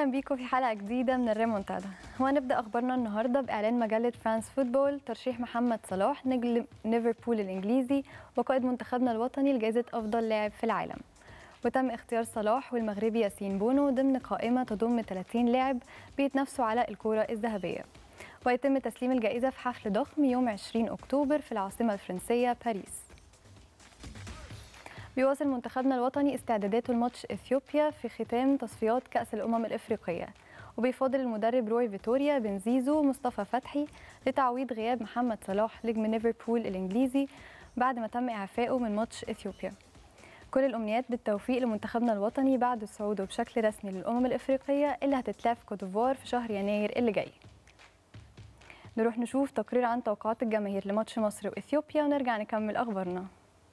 اهلا بيكم في حلقه جديده من الريمونتادا وهنبدا اخبارنا النهارده باعلان مجله فرانس فوتبول ترشيح محمد صلاح نجم ليفربول الانجليزي وقائد منتخبنا الوطني لجائزه افضل لاعب في العالم وتم اختيار صلاح والمغربي ياسين بونو ضمن قائمه تضم 30 لاعب بيتنافسوا على الكره الذهبيه ويتم تسليم الجائزه في حفل ضخم يوم 20 اكتوبر في العاصمه الفرنسيه باريس بيواصل منتخبنا الوطني استعداداته لماتش اثيوبيا في ختام تصفيات كأس الأمم الإفريقية وبيفاضل المدرب روي فيتوريا بن زيزو ومصطفى فتحي لتعويض غياب محمد صلاح نجم ليفربول الإنجليزي بعد ما تم إعفائه من ماتش اثيوبيا كل الأمنيات بالتوفيق لمنتخبنا الوطني بعد صعوده بشكل رسمي للأمم الإفريقية اللي هتتلعب في كوتيفوار في شهر يناير اللي جاي نروح نشوف تقرير عن توقعات الجماهير لماتش مصر وإثيوبيا ونرجع نكمل أخبارنا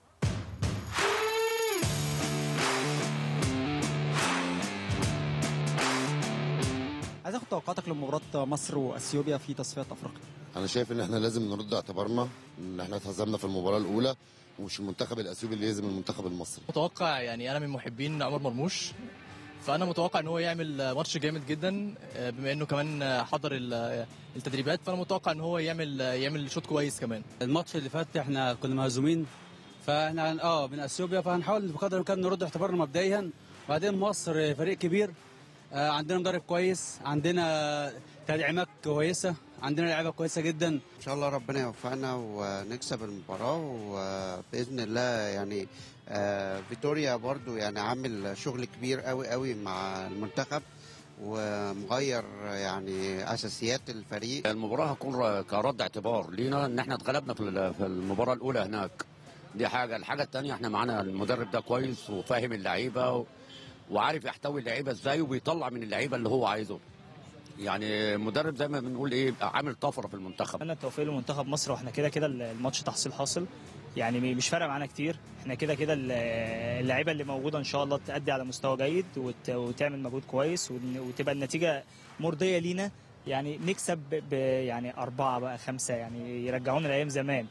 عايز اخد توقعاتك لمباراه مصر واثيوبيا في تصفيات افريقيا انا شايف ان احنا لازم نرد اعتبارنا ان احنا اتهزمنا في المباراه الاولى ومش المنتخب الاثيوبي اللي يهزم المنتخب المصري متوقع يعني انا من محبين عمر مرموش فانا متوقع ان هو يعمل ماتش جامد جدا بما انه كمان حضر التدريبات فانا متوقع ان هو يعمل يعمل شوط كويس كمان الماتش اللي فات احنا كنا مهزومين فاحنا اه من اثيوبيا فهنحاول بقدر الامكان نرد اعتبارنا مبدئيا وبعدين مصر فريق كبير عندنا مدرب كويس عندنا تدعيمات كويسه عندنا لعيبه كويسه جدا ان شاء الله ربنا يوفقنا ونكسب المباراه وباذن الله يعني فيتوريا برضو يعني عامل شغل كبير قوي قوي مع المنتخب ومغير يعني اساسيات الفريق المباراه هتكون كرد اعتبار لينا ان احنا اتغلبنا في المباراه الاولى هناك دي حاجه الحاجه الثانيه احنا معانا المدرب ده كويس وفاهم اللعيبه و... وعارف يحتوي اللعيبه ازاي وبيطلع من اللعيبه اللي هو عايزه يعني مدرب زي ما بنقول ايه عامل طفره في المنتخب انا التوفيق لمنتخب مصر واحنا كده كده الماتش تحصيل حاصل يعني مش فارق معانا كتير احنا كده كده اللعيبه اللي موجوده ان شاء الله تأدي على مستوى جيد وت... وتعمل مجهود كويس وتبقى النتيجه مرضيه لينا يعني نكسب ب... يعني أربعة بقى خمسة يعني يرجعونا لأيام زمان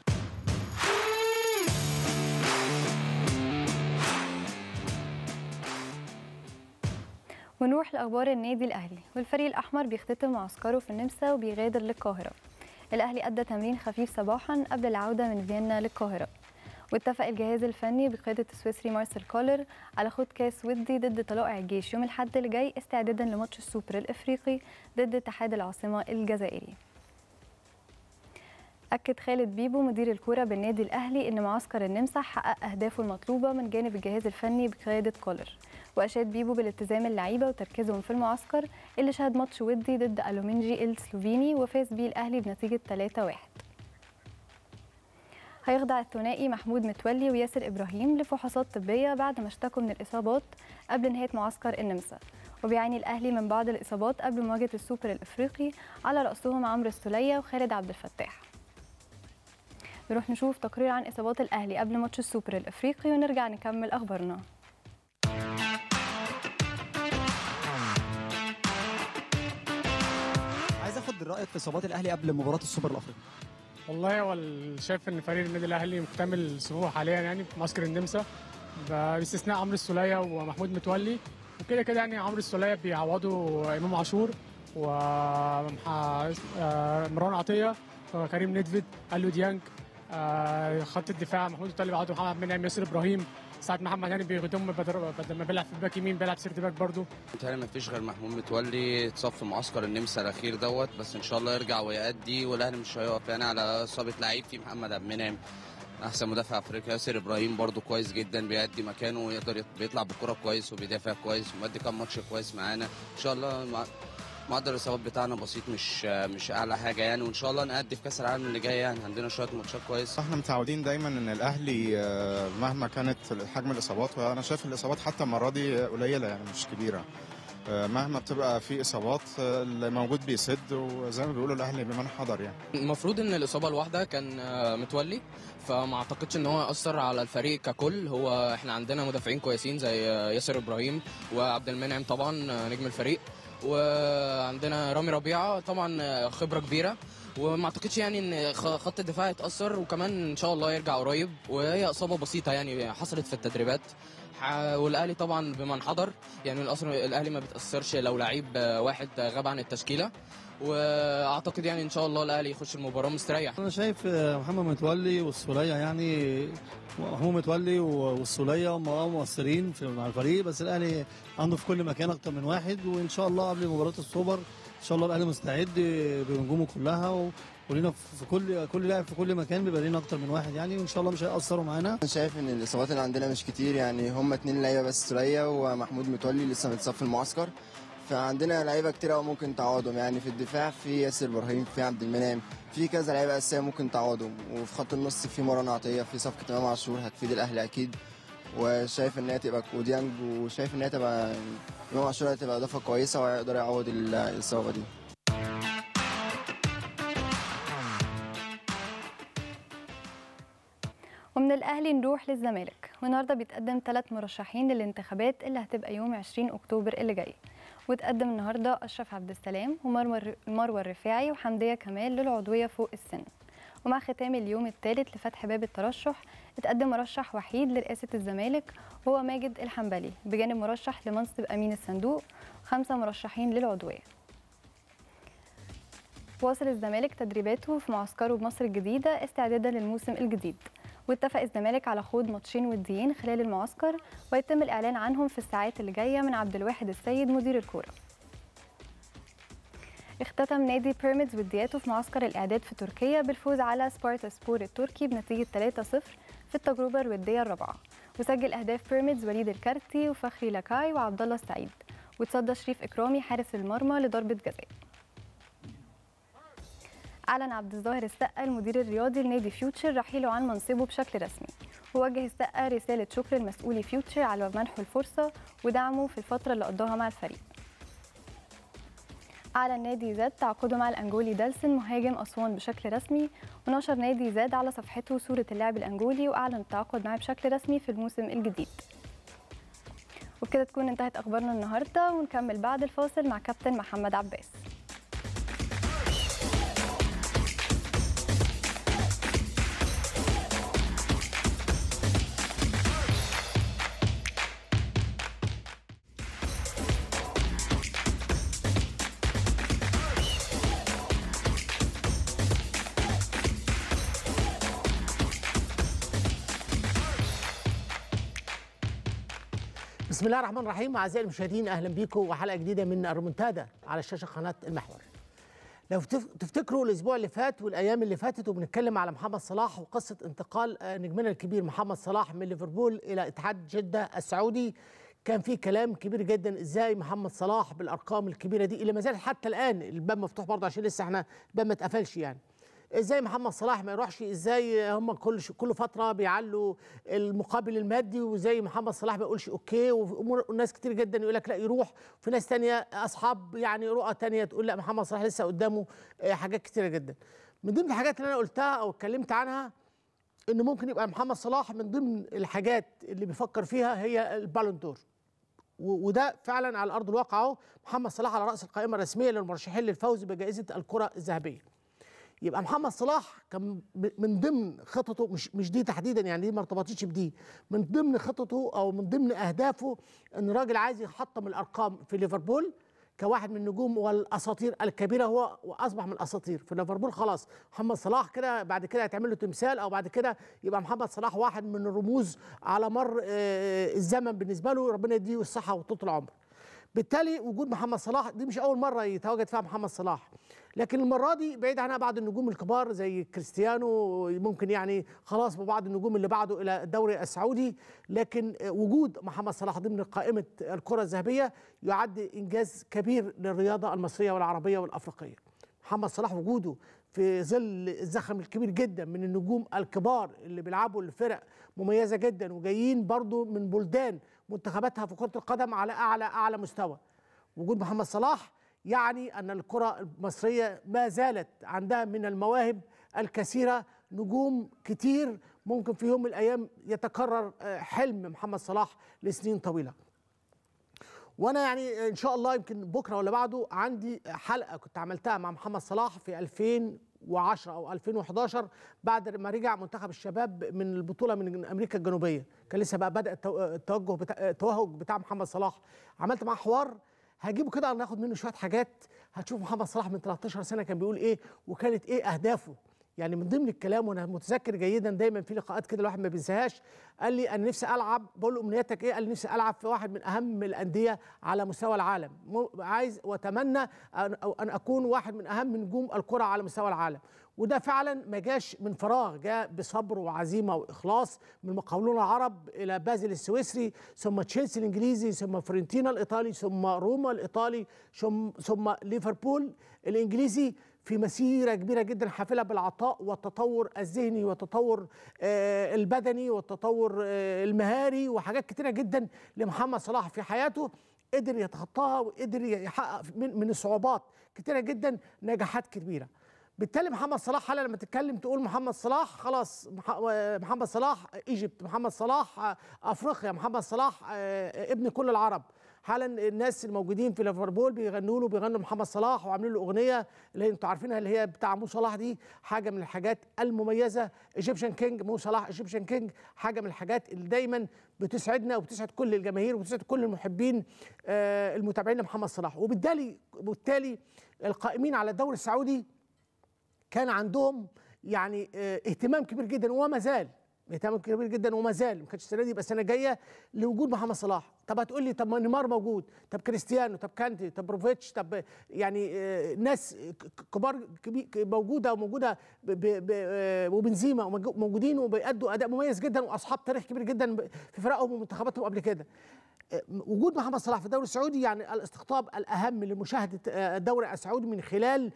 ونروح لأخبار النادي الأهلي والفريق الأحمر بيختتم معسكره في النمسا وبيغادر للقاهرة الأهلي أدى تمرين خفيف صباحا قبل العودة من فيينا للقاهرة واتفق الجهاز الفني بقيادة السويسري مارسيل كولر على خوض كاس ودي ضد طلائع الجيش يوم الأحد اللي جاي استعدادا لماتش السوبر الإفريقي ضد اتحاد العاصمة الجزائري أكد خالد بيبو مدير الكرة بالنادي الأهلي إن معسكر النمسا حقق أهدافه المطلوبة من جانب الجهاز الفني بقيادة كولر وأشاد بيبو بالالتزام اللعيبة وتركيزهم في المعسكر اللي شهد ماتش ودي ضد ألومينجي السلوفيني وفاز بيه الأهلي بنتيجة 3-1 هيخضع الثنائي محمود متولي وياسر إبراهيم لفحوصات طبية بعد ما اشتكوا من الإصابات قبل نهاية معسكر النمسا وبيعاني الأهلي من بعض الإصابات قبل مواجهة السوبر الإفريقي على رأسهم عمرو السولية وخالد عبد الفتاح نروح نشوف تقرير عن إصابات الأهلي قبل ماتش السوبر الإفريقي ونرجع نكمل أخبارنا عايز اخد رايك في اصابات الاهلي قبل مباراه السوبر الافريقي والله هو شايف ان فريق النادي الاهلي مكتمل صفوفه حاليا يعني في معسكر النمسا باستثناء عمرو السوليه ومحمود متولي وكده كده يعني عمرو السوليه بيعوضوا امام عاشور ومروان عطيه كريم ندفيد الو ديانج خط الدفاع محمود متولي بيعوضوا محمد منعم ياسر ابراهيم ساعة محمد هاني بيخدم بدل ما بيلعب في الباك يمين بيلعب سيرت باك برضه متهيألي ما فيش غير محمود متولي اتصاب في معسكر النمسا الاخير دوت بس ان شاء الله يرجع ويأدي والاهلي مش هيقف يعني على اصابه لعيب في محمد عبد المنعم احسن مدافع افريقيا ياسر ابراهيم برضه كويس جدا بيأدي مكانه ويقدر بيطلع بالكره كويس وبيدافع كويس ومادي كام ماتش كويس معانا ان شاء الله معدل الاصابات بتاعنا بسيط مش مش اعلى حاجه يعني وان شاء الله نأدي في كاس العالم اللي جاي يعني عندنا شويه ماتشات كويسه احنا متعودين دايما ان الاهلي مهما كانت حجم الاصابات وانا شايف الاصابات حتى المره دي قليله يعني مش كبيره مهما بتبقى في اصابات اللي موجود بيسد وزي ما بيقولوا الاهلي بمن حضر يعني المفروض ان الاصابه الواحده كان متولي فما اعتقدش ان هو اثر على الفريق ككل هو احنا عندنا مدافعين كويسين زي ياسر ابراهيم وعبد المنعم طبعا نجم الفريق وعندنا رامي ربيعه طبعا خبره كبيره وما اعتقدش يعني ان خ- خط الدفاع يتاثر وكمان ان شاء الله يرجع قريب وهي اصابه بسيطه يعني حصلت في التدريبات ح- والاهلي طبعا بما انحدر يعني الاصل الاهلي ما بيتاثرش لو لعيب واحد غاب عن التشكيله واعتقد يعني ان شاء الله الاهلي يخش المباراه مستريح انا شايف محمد متولي والسوليه يعني محمود متولي والسوليه هم اه مؤثرين في مع الفريق بس الاهلي عنده في كل مكان اكتر من واحد وان شاء الله قبل مباراه السوبر ان شاء الله الاهلي مستعد بنجومه كلها و... ولينا في كل كل لاعب في كل مكان بيبقى لينا اكتر من واحد يعني وان شاء الله مش هيأثروا معانا انا شايف ان الاصابات اللي عندنا مش كتير يعني هم اتنين لعيبه بس سوريا ومحمود متولي لسه متصاب في المعسكر فعندنا لعيبه كتير قوي ممكن تعوضهم يعني في الدفاع في ياسر ابراهيم في عبد المنعم في كذا لعيبه اساسيه ممكن تعوضهم وفي خط النص في مروان عطيه في صفقه امام عاشور هتفيد الاهلي اكيد وشايف ان هي تبقى وديانج وشايف ان هي تبقى امام عاشور هتبقى اضافه كويسه وهيقدر يعوض الاصابه دي ومن الاهلي نروح للزمالك والنهارده بيتقدم ثلاث مرشحين للانتخابات اللي هتبقى يوم 20 اكتوبر اللي جاي وتقدم النهارده اشرف عبد السلام ومروه الرفاعي وحمديه كمال للعضويه فوق السن ومع ختام اليوم الثالث لفتح باب الترشح اتقدم مرشح وحيد لرئاسه الزمالك وهو ماجد الحنبلي بجانب مرشح لمنصب امين الصندوق وخمسه مرشحين للعضويه واصل الزمالك تدريباته في معسكره بمصر الجديده استعدادا للموسم الجديد واتفق الزمالك على خوض ماتشين وديين خلال المعسكر ويتم الإعلان عنهم في الساعات اللي جاية من عبد الواحد السيد مدير الكورة اختتم نادي بيراميدز ودياته في معسكر الإعداد في تركيا بالفوز على سبارتا سبور التركي بنتيجة 3-0 في التجربة الودية الرابعة وسجل أهداف بيراميدز وليد الكارتي وفخري لاكاي وعبد الله السعيد وتصدى شريف إكرامي حارس المرمى لضربة جزاء أعلن عبد الظاهر السقا المدير الرياضي لنادي فيوتشر رحيله عن منصبه بشكل رسمي ووجه السقا رسالة شكر لمسؤولي فيوتشر على منحه الفرصة ودعمه في الفترة اللي قضاها مع الفريق أعلن نادي زاد تعاقده مع الأنجولي دالسن مهاجم أسوان بشكل رسمي ونشر نادي زاد على صفحته صورة اللاعب الأنجولي وأعلن التعاقد معه بشكل رسمي في الموسم الجديد وبكده تكون انتهت أخبارنا النهاردة ونكمل بعد الفاصل مع كابتن محمد عباس بسم الله الرحمن الرحيم اعزائي المشاهدين اهلا بيكم وحلقه جديده من الريمونتادا على شاشه قناه المحور. لو تفتكروا الاسبوع اللي فات والايام اللي فاتت وبنتكلم على محمد صلاح وقصه انتقال نجمنا الكبير محمد صلاح من ليفربول الى اتحاد جده السعودي كان في كلام كبير جدا ازاي محمد صلاح بالارقام الكبيره دي اللي ما زالت حتى الان الباب مفتوح برضه عشان لسه احنا الباب ما اتقفلش يعني. ازاي محمد صلاح ما يروحش ازاي هم كل كل فتره بيعلوا المقابل المادي وزي محمد صلاح ما يقولش اوكي وناس كتير جدا يقول لك لا يروح في ناس تانية اصحاب يعني رؤى تانية تقول لا محمد صلاح لسه قدامه حاجات كتيره جدا من ضمن الحاجات اللي انا قلتها او اتكلمت عنها ان ممكن يبقى محمد صلاح من ضمن الحاجات اللي بيفكر فيها هي البالون دور وده فعلا على ارض الواقع اهو محمد صلاح على راس القائمه الرسميه للمرشحين للفوز بجائزه الكره الذهبيه يبقى محمد صلاح كان من ضمن خططه مش مش دي تحديدا يعني دي ما ارتبطتش بدي من ضمن خططه او من ضمن اهدافه ان الراجل عايز يحطم الارقام في ليفربول كواحد من النجوم والاساطير الكبيره هو واصبح من الاساطير في ليفربول خلاص محمد صلاح كده بعد كده هيتعمل له تمثال او بعد كده يبقى محمد صلاح واحد من الرموز على مر الزمن بالنسبه له ربنا يديه الصحه وطول العمر بالتالي وجود محمد صلاح دي مش اول مره يتواجد فيها محمد صلاح لكن المره دي بعيد عنها بعض النجوم الكبار زي كريستيانو ممكن يعني خلاص ببعض النجوم اللي بعده الى الدوري السعودي لكن وجود محمد صلاح ضمن قائمه الكره الذهبيه يعد انجاز كبير للرياضه المصريه والعربيه والافريقيه محمد صلاح وجوده في ظل الزخم الكبير جدا من النجوم الكبار اللي بيلعبوا لفرق مميزه جدا وجايين برضو من بلدان منتخباتها في كره القدم على اعلى اعلى مستوى وجود محمد صلاح يعني ان الكره المصريه ما زالت عندها من المواهب الكثيره نجوم كتير ممكن في يوم من الايام يتكرر حلم محمد صلاح لسنين طويله وانا يعني ان شاء الله يمكن بكره ولا بعده عندي حلقه كنت عملتها مع محمد صلاح في 2000 2010 او 2011 بعد ما رجع منتخب الشباب من البطوله من امريكا الجنوبيه كان لسه بقى بدا التو- التوجه بتاع التوهج بتاع محمد صلاح عملت معاه حوار هجيبه كده ناخد منه شويه حاجات هتشوف محمد صلاح من 13 سنه كان بيقول ايه وكانت ايه اهدافه يعني من ضمن الكلام وانا متذكر جيدا دايما في لقاءات كده الواحد ما بينساهاش قال لي انا نفسي العب بقول له امنياتك ايه قال لي نفسي العب في واحد من اهم الانديه على مستوى العالم مو- عايز واتمنى ان أو ان اكون واحد من اهم نجوم الكره على مستوى العالم وده فعلا ما جاش من فراغ جاء بصبر وعزيمه واخلاص من المقاولون العرب الى بازل السويسري ثم تشيلسي الانجليزي ثم فرنتينا الايطالي ثم روما الايطالي ثم ثم ليفربول الانجليزي في مسيرة كبيرة جدا حافلة بالعطاء والتطور الذهني والتطور آه، البدني والتطور آه، المهاري وحاجات كتيرة جدا لمحمد صلاح في حياته قدر يتخطاها وقدر يحقق من, من الصعوبات كتيرة جدا نجاحات كبيرة بالتالي محمد صلاح هلا لما تتكلم تقول محمد صلاح خلاص مح- محمد صلاح ايجيبت محمد صلاح آه، افريقيا محمد صلاح آه، ابن كل العرب حالا الناس الموجودين في ليفربول بيغنوا له بيغنوا محمد صلاح وعاملين له اغنيه اللي انتوا عارفينها اللي هي بتاع مو صلاح دي حاجه من الحاجات المميزه ايجيبشن كينج مو صلاح ايجيبشن كينج حاجه من الحاجات اللي دايما بتسعدنا وبتسعد كل الجماهير وبتسعد كل المحبين آه، المتابعين لمحمد صلاح وبالتالي وبالتالي القائمين على الدوري السعودي كان عندهم يعني آه، اهتمام كبير جدا وما زال اهتمام كبير جدا وما زال ما كانش السنه دي يبقى السنه الجايه لوجود محمد صلاح طب هتقول لي طب ما نيمار موجود طب كريستيانو طب كانتي طب بروفيتش طب يعني آه، ناس ك- كبار كبي- موجوده وموجوده ب- ب- ب- آه، وبنزيما وموجو- موجودين وبيأدوا اداء مميز جدا واصحاب تاريخ كبير جدا ب- في فرقهم ومنتخباتهم قبل كده آه، وجود محمد صلاح في الدوري السعودي يعني الاستقطاب الاهم لمشاهده آه، الدوري السعودي من خلال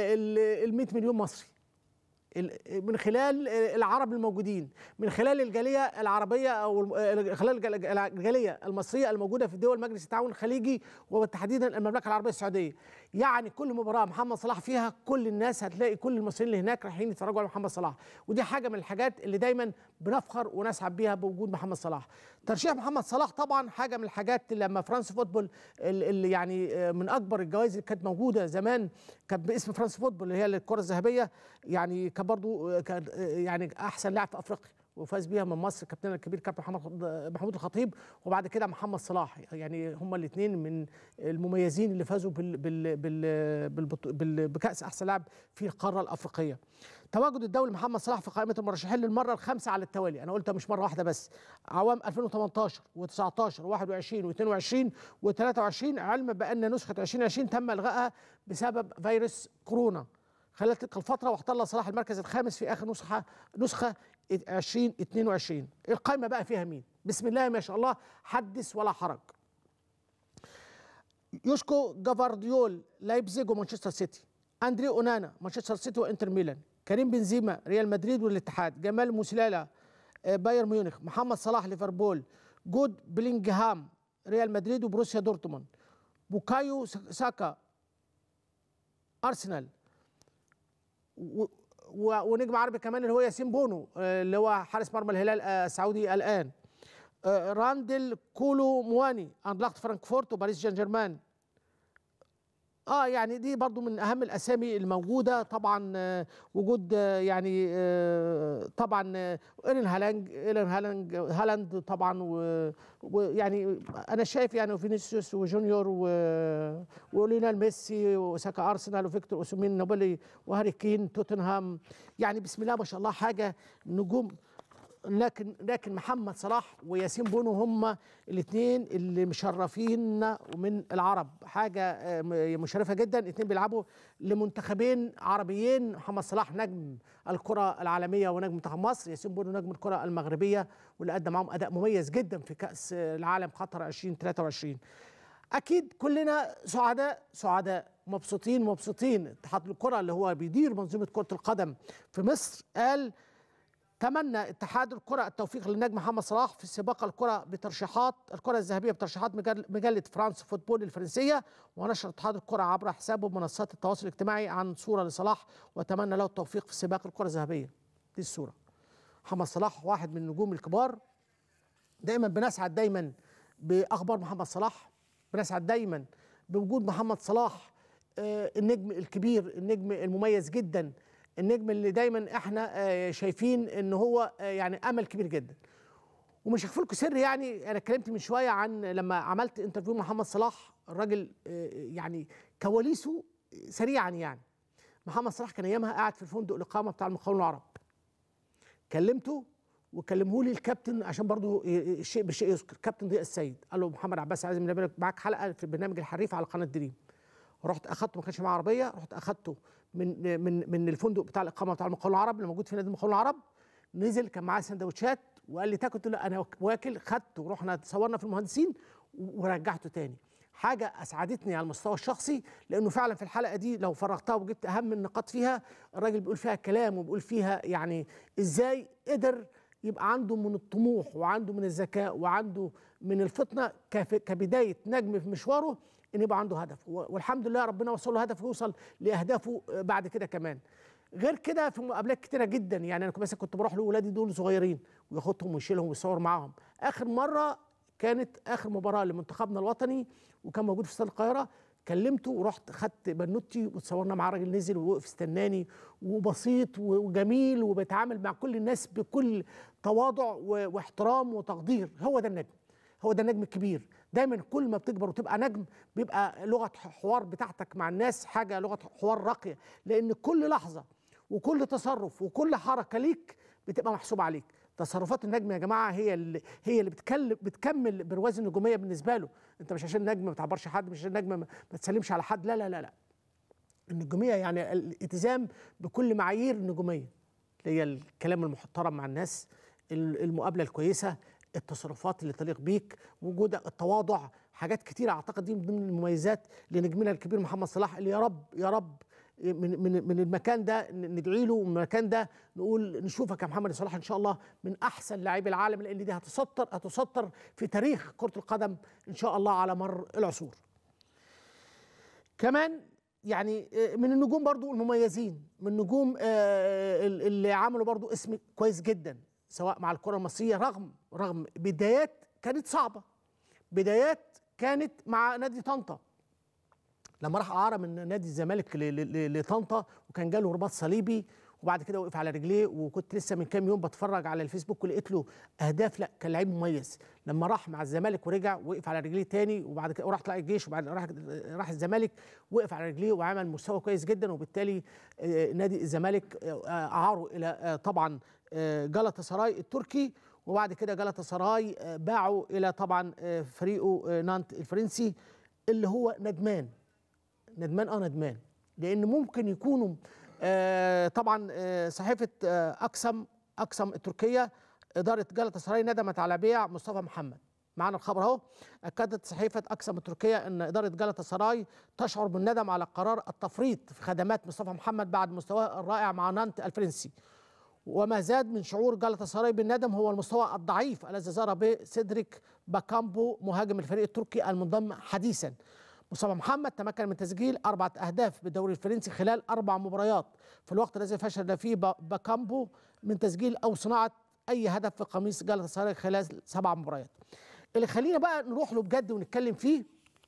ال 100 مليون مصري ال- من خلال العرب الموجودين من خلال الجاليه العربيه او الم- خلال الج- الجاليه المصريه الموجوده في دول مجلس التعاون الخليجي وتحديدا المملكه العربيه السعوديه يعني كل مباراه محمد صلاح فيها كل الناس هتلاقي كل المصريين اللي هناك رايحين يتفرجوا على محمد صلاح ودي حاجه من الحاجات اللي دايما بنفخر ونسعد بيها بوجود محمد صلاح ترشيح محمد صلاح طبعا حاجه من الحاجات اللي لما فرانس فوتبول ال- اللي يعني آه، من اكبر الجوائز اللي كانت موجوده زمان كانت باسم فرانس فوتبول اللي هي الكره الذهبيه يعني كان برضو آه، كان آه، يعني احسن لاعب في افريقيا وفاز بيها من مصر كابتننا الكبير كابتن محمد محمود الخطيب وبعد كده محمد صلاح يعني هما الاثنين من المميزين اللي فازوا بال بال بال بالبطو- بال بكاس احسن لاعب في القاره الافريقيه تواجد الدولي محمد صلاح في قائمه المرشحين للمره الخامسه على التوالي انا قلتها مش مره واحده بس عوام 2018 و19 و21 و22 و23 علما بان نسخه 2020 تم الغائها بسبب فيروس كورونا خلال تلك الفترة واحتل صلاح المركز الخامس في آخر نسخة نسخة 2022 القائمة بقى فيها مين؟ بسم الله ما شاء الله حدث ولا حرج يوشكو جافارديول لايبزيج ومانشستر سيتي أندري أونانا مانشستر سيتي وإنتر ميلان كريم بنزيما ريال مدريد والاتحاد جمال موسيلالا آه، بايرن ميونخ محمد صلاح ليفربول جود بلينجهام ريال مدريد وبروسيا دورتموند بوكايو ساكا أرسنال و- و- ونجم عربي كمان اللي هو ياسين بونو آه، اللي هو حارس مرمى الهلال آه، السعودي الان آه، راندل كولو مواني اندلاخت فرانكفورت وباريس جان جيرمان اه يعني دي برضو من اهم الاسامي الموجوده طبعا آه، وجود آه، يعني آه، طبعا آه، ايرين هالاند ايرين هالاند هالاند طبعا و- ويعني انا شايف يعني فينيسيوس وجونيور و- وليونيل ميسي وساكا ارسنال وفيكتور اوسومين نابولي وهاري كين توتنهام يعني بسم الله ما شاء الله حاجه نجوم لكن لكن محمد صلاح وياسين بونو هم الاثنين اللي مشرفين من العرب حاجه آه، م- مشرفه جدا الاثنين بيلعبوا لمنتخبين عربيين محمد صلاح نجم الكره العالميه ونجم منتخب مصر ياسين بونو نجم الكره المغربيه واللي ادى معاهم اداء مميز جدا في كاس العالم قطر 2023 اكيد كلنا سعداء سعداء مبسوطين مبسوطين اتحاد الكره اللي هو بيدير منظومه كره القدم في مصر قال تمنى اتحاد الكرة التوفيق للنجم محمد صلاح في سباق الكرة بترشيحات الكرة الذهبية بترشيحات مجل- مجلة فرانس فوتبول الفرنسية ونشر اتحاد الكرة عبر حسابه بمنصات التواصل الاجتماعي عن صورة لصلاح وتمنى له التوفيق في سباق الكرة الذهبية دي الصورة محمد صلاح واحد من النجوم الكبار دايما بنسعد دايما باخبار محمد صلاح بنسعد دايما بوجود محمد صلاح آه، النجم الكبير النجم المميز جدا النجم اللي دايما احنا آه، شايفين ان هو آه، يعني امل كبير جدا ومش هخفي لكم سر يعني انا اتكلمت من شويه عن لما عملت انترفيو مع محمد صلاح الراجل آه، يعني كواليسه سريعا يعني محمد صلاح كان ايامها قاعد في الفندق الاقامه بتاع المقاولون العرب كلمته وكلمه لي الكابتن عشان برضو الشيء بالشيء يذكر كابتن ضياء السيد قال له محمد عباس عايز نعمل معاك حلقه في برنامج الحريف على قناه دريم رحت اخدته ما كانش معاه عربيه رحت اخدته من من من الفندق بتاع الاقامه بتاع المقاولون العرب اللي موجود في نادي المقاولون العرب نزل كان معاه سندوتشات وقال لي تاكل قلت له لا انا واكل خدته ورحنا صورنا في المهندسين ورجعته تاني حاجه اسعدتني على المستوى الشخصي لانه فعلا في الحلقه دي لو فرغتها وجبت اهم النقاط فيها الراجل بيقول فيها كلام وبيقول فيها يعني ازاي قدر يبقى عنده من الطموح وعنده من الذكاء وعنده من الفطنه كف- كبدايه نجم في مشواره ان يبقى عنده هدف و- والحمد لله ربنا وصل له هدف ويوصل لاهدافه بعد كده كمان غير كده في مقابلات كتيره جدا يعني انا مثلا كنت بروح لاولادي دول صغيرين وياخدهم ويشيلهم ويصور معاهم اخر مره كانت اخر مباراه لمنتخبنا الوطني وكان موجود في استاد القاهره كلمته ورحت خدت بنوتي وتصورنا مع راجل نزل ووقف استناني وبسيط وجميل وبيتعامل مع كل الناس بكل تواضع و- واحترام وتقدير هو ده النجم هو ده النجم الكبير دايما كل ما بتكبر وتبقى نجم بيبقى لغه حوار بتاعتك مع الناس حاجه لغه حوار راقيه لان كل لحظه وكل تصرف وكل حركه ليك بتبقى محسوبه عليك تصرفات النجم يا جماعه هي اللي هي اللي بتكلم بتكمل برواز النجوميه بالنسبه له انت مش عشان نجم ما تعبرش حد مش عشان نجم ما ما تسلمش على حد لا لا لا لا النجوميه يعني الالتزام بكل معايير النجوميه اللي هي الكلام المحترم مع الناس ال- المقابله الكويسه التصرفات اللي تليق بيك وجود التواضع حاجات كتيرة اعتقد دي من ضمن المميزات لنجمنا الكبير محمد صلاح اللي يا رب يا رب من من من المكان ده ن- ندعي له ومن المكان ده نقول نشوفك يا محمد صلاح ان شاء الله من احسن لاعبي العالم لان دي هتسطر هتسطر في تاريخ كرة القدم ان شاء الله على مر العصور. كمان يعني آه، من النجوم برضو المميزين من النجوم آه، ال- اللي عملوا برضو اسم كويس جدا سواء مع الكرة المصرية رغم رغم بدايات كانت صعبة بدايات كانت مع نادي طنطا لما راح اعاره من نادي الزمالك ل- ل- ل- لطنطا وكان جاله رباط صليبي وبعد كده وقف على رجليه وكنت لسه من كام يوم بتفرج على الفيسبوك ولقيت له اهداف لا كان لعيب مميز لما راح مع الزمالك ورجع وقف على رجليه تاني وبعد كده وراح طلع الجيش وبعد راح راح الزمالك وقف على رجليه وعمل مستوى كويس جدا وبالتالي آه، نادي الزمالك آه، اعاره الى آه، طبعا آه، جلطة سراي التركي وبعد كده جلطة سراي آه، باعه الى طبعا آه، فريقه آه، نانت الفرنسي اللي هو ندمان ندمان اه ندمان لان ممكن يكونوا آه طبعا آه صحيفه آه اقسم اقسم التركيه اداره جلطة سراي ندمت على بيع مصطفى محمد معانا الخبر اهو اكدت صحيفه اقسم التركيه ان اداره جلطة سراي تشعر بالندم على قرار التفريط في خدمات مصطفى محمد بعد مستواه الرائع مع نانت الفرنسي وما زاد من شعور جلطة سراي بالندم هو المستوى الضعيف الذي ظهر به سيدريك باكامبو مهاجم الفريق التركي المنضم حديثا مصطفى محمد تمكن من تسجيل أربعة أهداف بالدوري الفرنسي خلال أربع مباريات في الوقت الذي فشل فيه با- باكامبو من تسجيل أو صناعة أي هدف في قميص جلطة سراي خلال سبع مباريات اللي خلينا بقى نروح له بجد ونتكلم فيه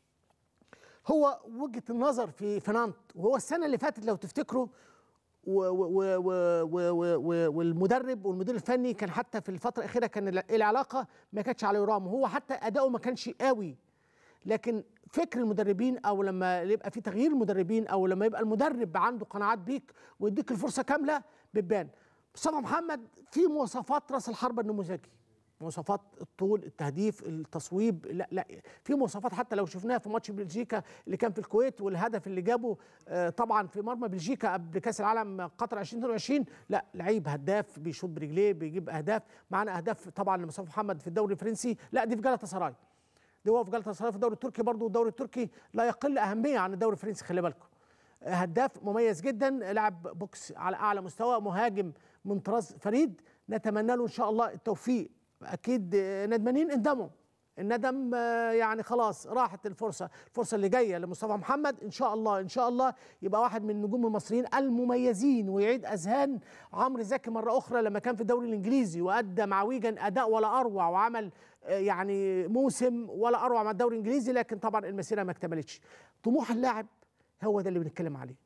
هو وجهة النظر في في نانت وهو السنة اللي فاتت لو تفتكروا و و و و و و و والمدرب والمدير الفني كان حتى في الفترة الأخيرة كان الع- العلاقة ما كانتش على يرام هو حتى أداؤه ما كانش قوي لكن فكر المدربين او لما يبقى في تغيير المدربين او لما يبقى المدرب عنده قناعات بيك ويديك الفرصه كامله بتبان مصطفى محمد في مواصفات راس الحربه النموذجي مواصفات الطول التهديف التصويب لا لا في مواصفات حتى لو شفناها في ماتش بلجيكا اللي كان في الكويت والهدف اللي جابه آه، طبعا في مرمى بلجيكا قبل كاس العالم قطر 2022 لا لعيب هداف بيشوط برجليه بيجيب اهداف معانا اهداف طبعا لمصطفى محمد في الدوري الفرنسي لا دي في جالاتا سراي دي هو في جلطة سراي في الدوري التركي برضه الدوري التركي لا يقل أهمية عن الدوري الفرنسي خلي بالكم هداف مميز جدا لاعب بوكس على أعلى مستوى مهاجم من طراز فريد نتمنى له إن شاء الله التوفيق أكيد آه، ندمانين اندموا الندم آه، يعني خلاص راحت الفرصة الفرصة اللي جاية لمصطفى محمد إن شاء الله إن شاء الله يبقى واحد من النجوم المصريين المميزين ويعيد أذهان عمرو زكي مرة أخرى لما كان في الدوري الإنجليزي وأدى مع ويجن أداء ولا أروع وعمل آه، يعني موسم ولا أروع مع الدوري الإنجليزي لكن طبعا المسيرة ما اكتملتش طموح اللاعب هو ده اللي بنتكلم عليه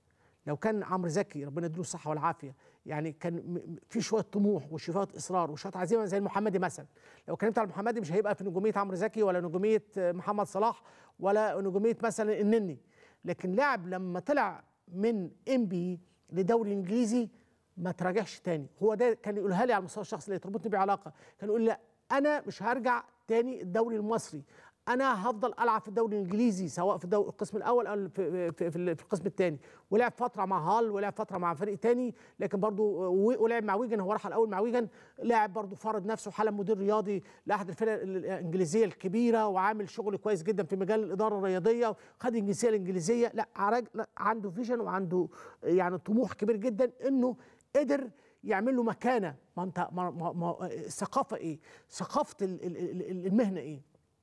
لو كان عمرو زكي ربنا يديله الصحه والعافيه يعني كان م- م- في شويه طموح وشويه اصرار وشويه عزيمه زي المحمدي مثلا لو اتكلمت على المحمدي مش هيبقى في نجوميه عمرو زكي ولا نجوميه آه، محمد صلاح ولا نجوميه مثلا النني لكن لاعب لما طلع من ام بي لدوري انجليزي ما تراجعش تاني هو ده كان يقولها لي على المستوى الشخصي اللي تربطني بيه علاقه كان يقول لي لا انا مش هرجع تاني الدوري المصري انا هفضل العب في الدوري الانجليزي سواء في الدوري القسم الاول او في في, في, في القسم الثاني ولعب فتره مع هال ولعب فتره مع فريق تاني لكن برضه ولعب مع ويجن هو راح الاول مع ويجن لاعب برضه فرض نفسه حاله مدير رياضي لاحد الفرق الانجليزيه الكبيره وعامل شغل كويس جدا في مجال الاداره الرياضيه وخد الجنسيه الانجليزيه لا, عرج لا عنده فيجن وعنده يعني طموح كبير جدا انه قدر يعمل له مكانه ما انت ما ما ما الثقافه ايه؟ ثقافه ال- ال- ال- المهنه ايه؟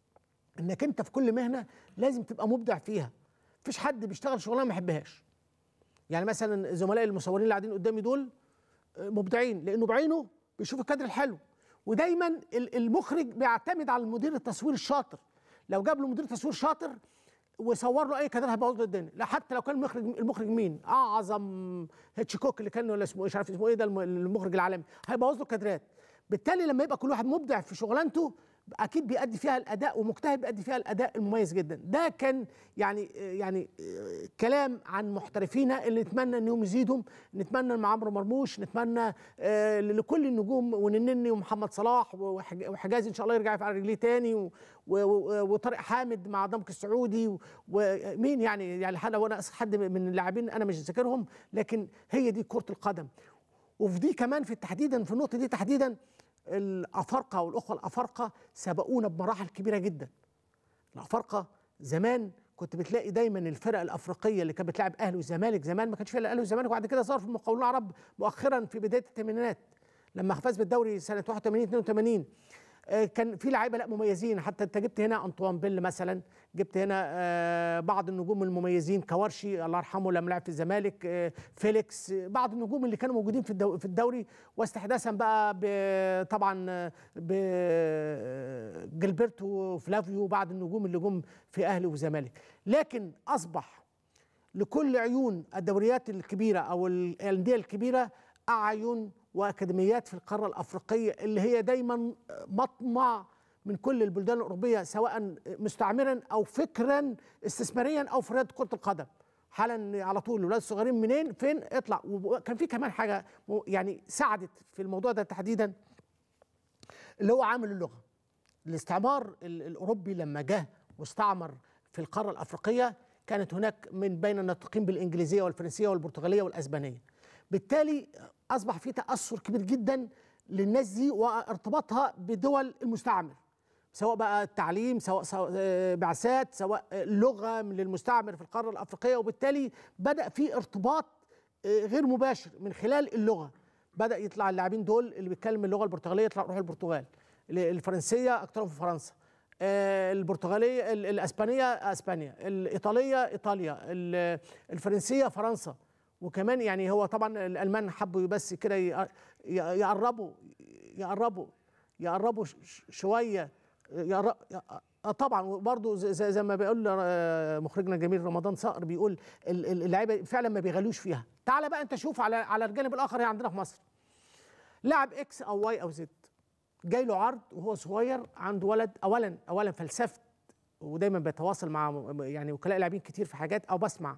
انك انت في كل مهنه لازم تبقى مبدع فيها مفيش حد بيشتغل شغلانه ما يحبهاش يعني مثلا زملائي المصورين اللي قاعدين قدامي دول آه، مبدعين لانه بعينه بيشوف الكادر الحلو ودايما ال- المخرج بيعتمد على المدير التصوير الشاطر لو جاب له مدير تصوير شاطر وصور له اي كادر هيبوظ له الدنيا لا حتى لو كان المخرج المخرج مين اعظم هيتشكوك اللي كان ولا اسمه إيه، مش عارف اسمه ايه ده الم- المخرج العالمي هيبوظ له كادرات بالتالي لما يبقى كل واحد مبدع في شغلانته اكيد بيأدي فيها الاداء ومجتهد بيأدي فيها الاداء المميز جدا ده كان يعني يعني آه، كلام عن محترفينا اللي نتمنى انهم يزيدهم نتمنى مع عمرو مرموش نتمنى آه، لكل النجوم ونني ومحمد صلاح وحج- وحجازي ان شاء الله يرجع على رجليه تاني و- و- و- وطارق حامد مع ضمك السعودي و- ومين يعني يعني حد وانا حد من اللاعبين انا مش ذاكرهم لكن هي دي كره القدم وفي دي كمان في تحديدا في النقطه دي تحديدا الافارقه والاخوه الافارقه سبقونا بمراحل كبيره جدا الافارقه زمان كنت بتلاقي دايما الفرق الافريقيه اللي كانت بتلعب اهلي والزمالك زمان ما كانش فيها الا الاهلي والزمالك وبعد كده ظهر في المقاولون العرب مؤخرا في بدايه الثمانينات لما فاز بالدوري سنه 81 82 آه، كان في لعيبه لا مميزين حتى انت جبت هنا انطوان بيل مثلا جبت هنا آه، بعض النجوم المميزين كوارشي الله يرحمه لما لعب في الزمالك آه، فيليكس آه، بعض النجوم اللي كانوا موجودين في الدو- في الدوري واستحداثا بقى ب- طبعا آه، بجilberto وفلافيو وبعض النجوم اللي جم في اهلي وزمالك لكن اصبح لكل عيون الدوريات الكبيره او الانديه الكبيره اعين واكاديميات في القاره الافريقيه اللي هي دايما مطمع من كل البلدان الاوروبيه سواء مستعمرا او فكرا استثماريا او في رياضه كره القدم حالا على طول الولاد الصغيرين منين فين اطلع وكان في كمان حاجه م- يعني ساعدت في الموضوع ده تحديدا اللي هو عامل اللغه الاستعمار ال- الاوروبي لما جه واستعمر في القاره الافريقيه كانت هناك من بين الناطقين بالانجليزيه والفرنسيه والبرتغاليه والاسبانيه بالتالي اصبح في تاثر كبير جدا للناس دي وارتباطها بدول المستعمر سواء بقى التعليم سواء, سواء آه، بعثات سواء آه، لغه من للمستعمر في القاره الافريقيه وبالتالي بدا في ارتباط آه، غير مباشر من خلال اللغه بدا يطلع اللاعبين دول اللي بيتكلم اللغه البرتغاليه يطلع يروح البرتغال الفرنسيه اكثرهم في فرنسا آه، البرتغاليه ال- الاسبانيه اسبانيا الايطاليه ايطاليا ال- الفرنسيه فرنسا وكمان يعني هو طبعا الالمان حبوا بس كده يق- ي- يقربوا يقربوا يقربوا ش- ش- شويه يقر- آه طبعا وبرضه زي, زي- زي ما بيقول آه، مخرجنا الجميل رمضان صقر بيقول ال- ال- اللعيبه فعلا ما بيغلوش فيها تعال بقى انت شوف على على الجانب الاخر هنا عندنا في مصر لاعب اكس او واي او زد جاي له عرض وهو صغير عنده ولد اولا اولا فلسفه ودايما بيتواصل مع يعني وكلاء لاعبين كتير في حاجات او بسمع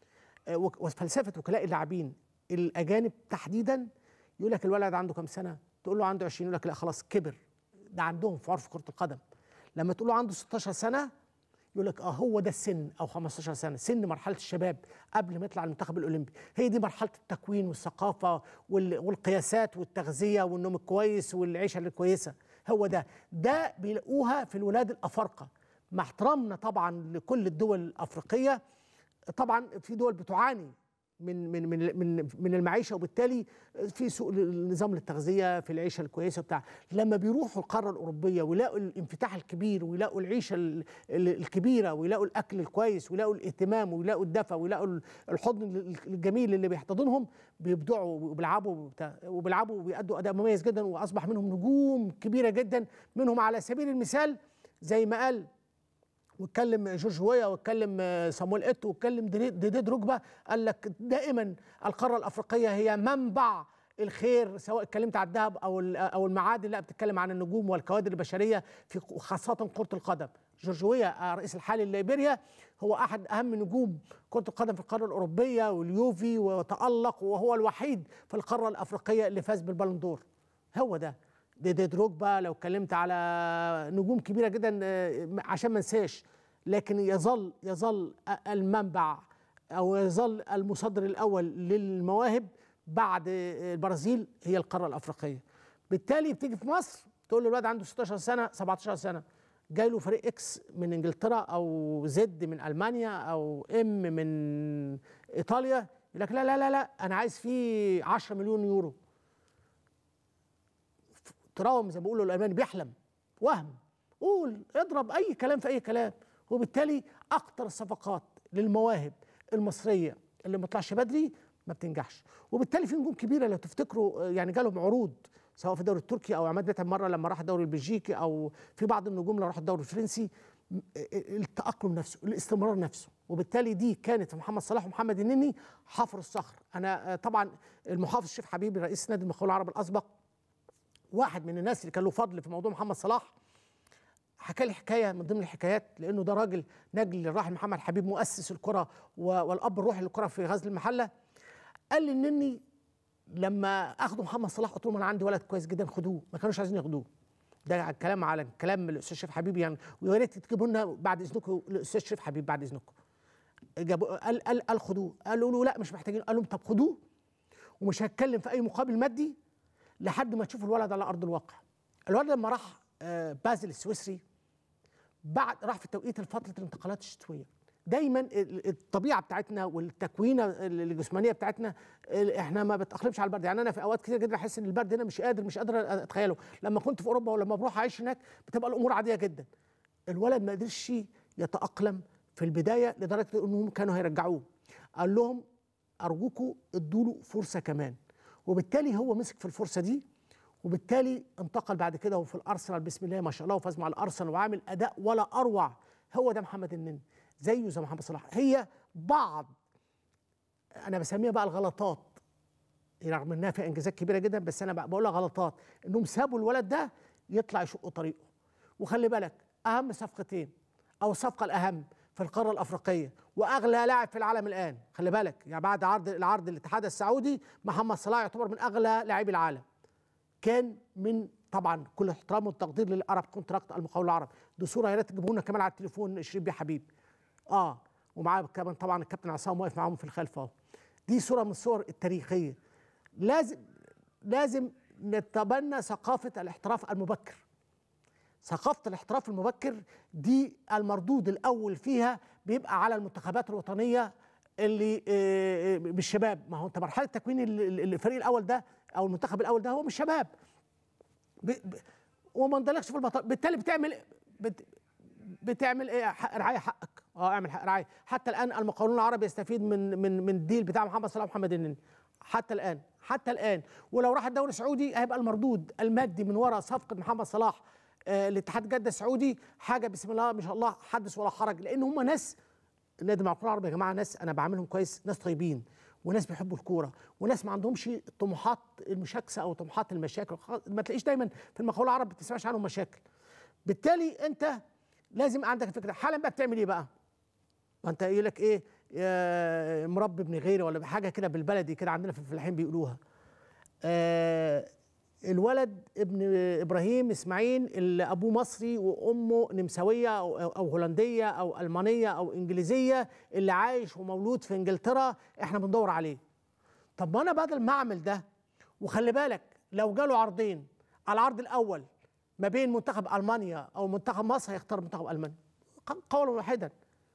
آه، وك- وفلسفه وكلاء اللاعبين الاجانب تحديدا يقول لك الولد عنده كام سنه تقول له عنده 20 يقول لك لا خلاص كبر ده عندهم في عرف كره القدم لما تقول له عنده 16 سنه يقول لك اه هو ده السن او 15 سنه سن مرحله الشباب قبل ما يطلع المنتخب الاولمبي هي دي مرحله التكوين والثقافه وال- والقياسات والتغذيه والنوم الكويس والعيشه الكويسه هو ده ده بيلاقوها في الولاد الافارقه مع احترامنا طبعا لكل الدول الافريقيه طبعا في دول بتعاني من من من من من المعيشه وبالتالي في سوء نظام للتغذيه في العيشه الكويسه بتاع لما بيروحوا القاره الاوروبيه ويلاقوا الانفتاح الكبير ويلاقوا العيشه ال- ال- الكبيره ويلاقوا الاكل الكويس ويلاقوا الاهتمام ويلاقوا الدفى ويلاقوا الحضن الجميل اللي بيحتضنهم بيبدعوا وبيلعبوا وبتاع- وبيلعبوا وبيأدوا اداء مميز جدا واصبح منهم نجوم كبيره جدا منهم على سبيل المثال زي ما قال واتكلم جورج ويا واتكلم صامويل ايتو واتكلم ديدي دروجبا قال لك دائما القاره الافريقيه هي منبع الخير سواء اتكلمت عن الذهب او او المعادن لا بتتكلم عن النجوم والكوادر البشريه في خاصه كره القدم جورج ويا الرئيس الحالي لليبيريا هو احد اهم نجوم كره القدم في القاره الاوروبيه واليوفي وتالق وهو الوحيد في القاره الافريقيه اللي فاز بالبالون دور هو ده ديدي دروجبا لو اتكلمت على نجوم كبيره جدا عشان ما انساش لكن يظل يظل المنبع او يظل المصدر الاول للمواهب بعد البرازيل هي القاره الافريقيه بالتالي بتيجي في مصر تقول له الواد عنده 16 سنه 17 سنه جاي له فريق اكس من انجلترا او زد من المانيا او ام من ايطاليا يقول لك لا لا لا لا انا عايز فيه 10 مليون يورو تراوم زي ما بيقولوا الالمان بيحلم وهم قول اضرب اي كلام في اي كلام وبالتالي اكتر الصفقات للمواهب المصريه اللي ما طلعش بدري ما بتنجحش وبالتالي في نجوم كبيره لو تفتكروا يعني جالهم عروض سواء في الدوري التركي او عماد متعب مره لما راح الدوري البلجيكي او في بعض النجوم اللي راحوا الدوري الفرنسي التاقلم نفسه الاستمرار نفسه وبالتالي دي كانت في محمد صلاح ومحمد النني حفر الصخر انا طبعا المحافظ شريف حبيبي رئيس نادي المخاول العربي الاسبق واحد من الناس اللي كان له فضل في موضوع محمد صلاح حكى لي حكايه من ضمن الحكايات لانه ده راجل نجل الراحل محمد حبيب مؤسس الكره والاب الروحي للكره في غزل المحله قال لي انني لما اخدوا محمد صلاح قلت لهم انا عندي ولد كويس جدا خدوه ما كانوش عايزين ياخدوه ده الكلام على كلام الاستاذ شريف حبيب يعني ويا ريت تجيبوا لنا بعد اذنكم الاستاذ شريف حبيب بعد اذنكم جابوا قال قال قال خدوه قالوا له لا مش محتاجين قال لهم طب خدوه ومش هتكلم في اي مقابل مادي لحد ما تشوفوا الولد على ارض الواقع الولد لما راح بازل السويسري بعد راح في توقيت فتره الانتقالات الشتويه دايما الطبيعه بتاعتنا والتكوينه الجسمانيه بتاعتنا احنا ما بتاقلمش على البرد يعني انا في اوقات كتير جدا احس ان البرد هنا مش قادر مش قادر اتخيله لما كنت في اوروبا ولما بروح اعيش هناك بتبقى الامور عاديه جدا الولد ما قدرش يتاقلم في البدايه لدرجه انهم كانوا هيرجعوه قال لهم ارجوكم ادوا له فرصه كمان وبالتالي هو مسك في الفرصه دي وبالتالي انتقل بعد كده وفي الارسنال بسم الله ما شاء الله وفاز مع الارسنال وعامل اداء ولا اروع هو ده محمد النني زيه زي محمد صلاح هي بعض انا بسميها بقى الغلطات رغم انها في انجازات كبيره جدا بس انا بقولها غلطات انهم سابوا الولد ده يطلع يشق طريقه وخلي بالك اهم صفقتين او الصفقه الاهم في القاره الافريقيه واغلى لاعب في العالم الان خلي بالك يعني بعد عرض العرض الاتحاد السعودي محمد صلاح يعتبر من اغلى لاعبي العالم كان من طبعا كل احترام والتقدير للعرب كونتراكت المقاول العرب دي صوره يا ريت تجيبوا لنا كمان على التليفون شريف بيه حبيب اه ومعاه كمان طبعا الكابتن عصام واقف معاهم في الخلف اهو دي صوره من الصور التاريخيه لازم لازم نتبنى ثقافه الاحتراف المبكر ثقافه الاحتراف المبكر دي المردود الاول فيها بيبقى على المنتخبات الوطنيه اللي آه بالشباب ما هو انت مرحله تكوين الفريق الاول ده او المنتخب الاول ده هو مش شباب ب... ب... وما انطلقش في البطل بالتالي بتعمل بت... بتعمل ايه حق رعايه حقك اه اعمل حق رعايه حتى الان المقاولون العرب يستفيد من من من الديل بتاع محمد صلاح ومحمد النني حتى الان حتى الان ولو راح الدوري السعودي هيبقى المردود المادي من وراء صفقه محمد صلاح آه لاتحاد جده السعودي حاجه بسم الله ما شاء الله حدث ولا حرج لان هم ناس النادي المقاولون العرب يا جماعه ناس انا بعاملهم كويس ناس طيبين وناس بيحبوا الكوره وناس ما عندهمش طموحات المشاكسه او طموحات المشاكل ما تلاقيش دايما في المقاولون العرب ما بتسمعش عنهم مشاكل بالتالي انت لازم عندك فكره حالا بقى بتعمل ايه بقى ما انت يقول لك ايه يا مربي ابن غيري ولا حاجه كده بالبلدي كده عندنا في الفلاحين بيقولوها آه الولد ابن ابراهيم اسماعيل اللي ابوه مصري وامه نمساويه أو, او هولنديه او المانيه او انجليزيه اللي عايش ومولود في انجلترا احنا بندور عليه طب ما انا بدل ما اعمل ده وخلي بالك لو جاله عرضين على العرض الاول ما بين منتخب المانيا او منتخب مصر هيختار منتخب المانيا قولا واحدا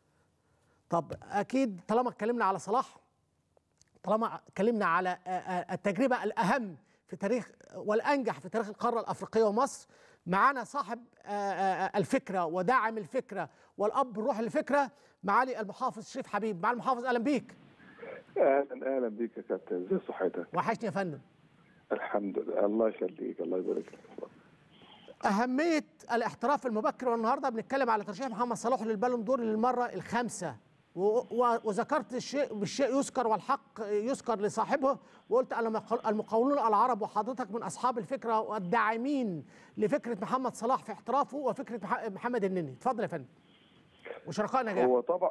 طب اكيد طالما اتكلمنا على صلاح طالما اتكلمنا على التجربه الاهم في تاريخ والانجح في تاريخ القاره الافريقيه ومصر معانا صاحب الفكره وداعم الفكره والاب الروح للفكره معالي المحافظ شريف حبيب معالي المحافظ اهلا بيك اهلا اهلا بيك يا كابتن ازي صحتك وحشني يا فندم الحمد لله الله يخليك الله يبارك لك أهمية الاحتراف المبكر والنهارده بنتكلم على ترشيح محمد صلاح للبالون دور للمرة الخامسة و- و- وذكرت الشيء بالشيء يذكر والحق يذكر لصاحبه وقلت أنا مق- المقاولون العرب وحضرتك من أصحاب الفكرة والداعمين لفكرة محمد صلاح في احترافه وفكرة مح- محمد النني اتفضل يا فندم وشركاء نجاح هو طبعا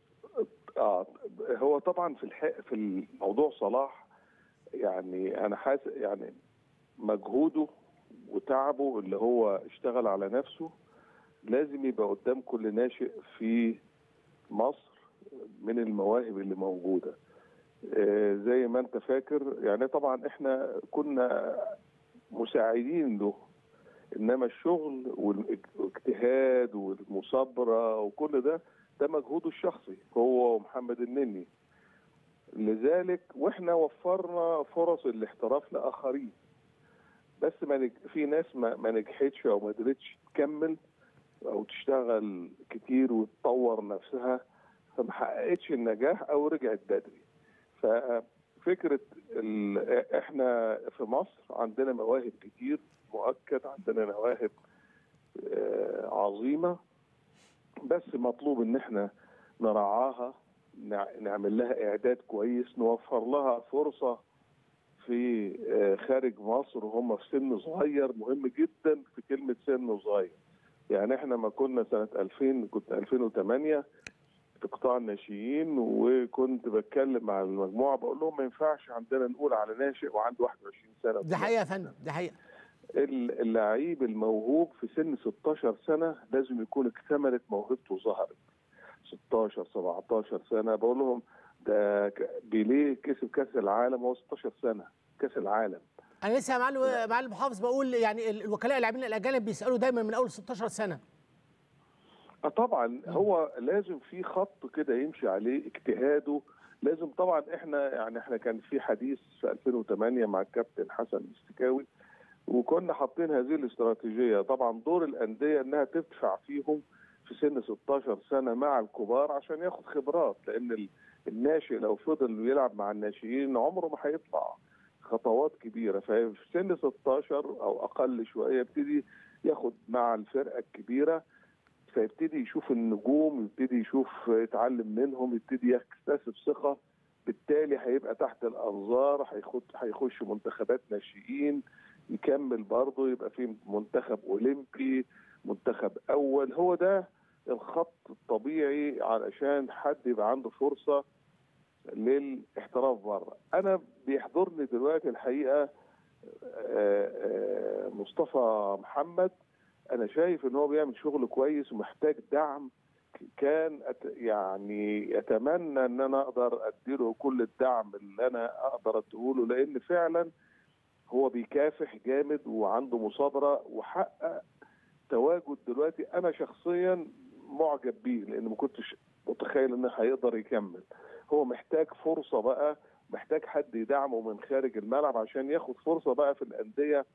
اه هو طبعا في الح... في الموضوع صلاح يعني انا حاسس يعني مجهوده وتعبه اللي هو اشتغل على نفسه لازم يبقى قدام كل ناشئ في مصر من المواهب اللي موجوده آه، زي ما انت فاكر يعني طبعا احنا كنا مساعدين له انما الشغل والاجتهاد والمصابره وكل ده ده مجهوده الشخصي هو ومحمد النني لذلك واحنا وفرنا فرص الاحتراف لاخرين بس ما نج... في ناس ما, ما نجحتش او ما قدرتش تكمل او تشتغل كتير وتطور نفسها فما حققتش النجاح او رجعت بدري ففكره ال... احنا في مصر عندنا مواهب كتير مؤكد عندنا مواهب آه، عظيمه بس مطلوب ان احنا نرعاها نع- نعمل لها اعداد كويس نوفر لها فرصه في آه، خارج مصر وهم في سن صغير مهم جدا في كلمه سن صغير يعني احنا ما كنا سنه 2000 كنت 2008 في قطاع الناشئين وكنت بتكلم مع المجموعه بقول لهم ما ينفعش عندنا نقول على ناشئ وعنده 21 سنه دي حقيقة يا فندم دي حقيقة ال- اللعيب الموهوب في سن 16 سنه لازم يكون اكتملت موهبته وظهرت 16 17 سنه بقول لهم ده ك- بيليه كسب كاس العالم وهو 16 سنه كاس العالم أنا لسه يا معلم معلم محافظ بقول يعني ال- الوكلاء اللاعبين الأجانب بيسألوا دايما من أول 16 سنة اه طبعا هو لازم في خط كده يمشي عليه اجتهاده لازم طبعا احنا يعني احنا كان في حديث في 2008 مع الكابتن حسن الاستكاوي وكنا حاطين هذه الاستراتيجيه طبعا دور الانديه انها تدفع فيهم في سن 16 سنه مع الكبار عشان ياخد خبرات لان ال- الناشئ لو فضل يلعب مع الناشئين عمره ما هيطلع خطوات كبيره ففي سن 16 او اقل شويه يبتدي ياخد مع الفرقه الكبيره فيبتدي يشوف النجوم يبتدي يشوف يتعلم منهم يبتدي يكتسب ثقه بالتالي هيبقى تحت الانظار هيخد هيخش منتخبات ناشئين يكمل برضه يبقى في منتخب اولمبي منتخب اول هو ده الخط الطبيعي علشان حد يبقى عنده فرصه للاحتراف بره انا بيحضرني دلوقتي الحقيقه آه، آه، مصطفى محمد انا شايف ان هو بيعمل شغل كويس ومحتاج دعم كان أت يعني اتمنى ان انا اقدر اديله كل الدعم اللي انا اقدر اديهوله لان فعلا هو بيكافح جامد وعنده مثابره وحقق تواجد دلوقتي انا شخصيا معجب بيه لان ما كنتش متخيل انه هيقدر يكمل هو محتاج فرصه بقى محتاج حد يدعمه من خارج الملعب عشان ياخد فرصه بقى في الانديه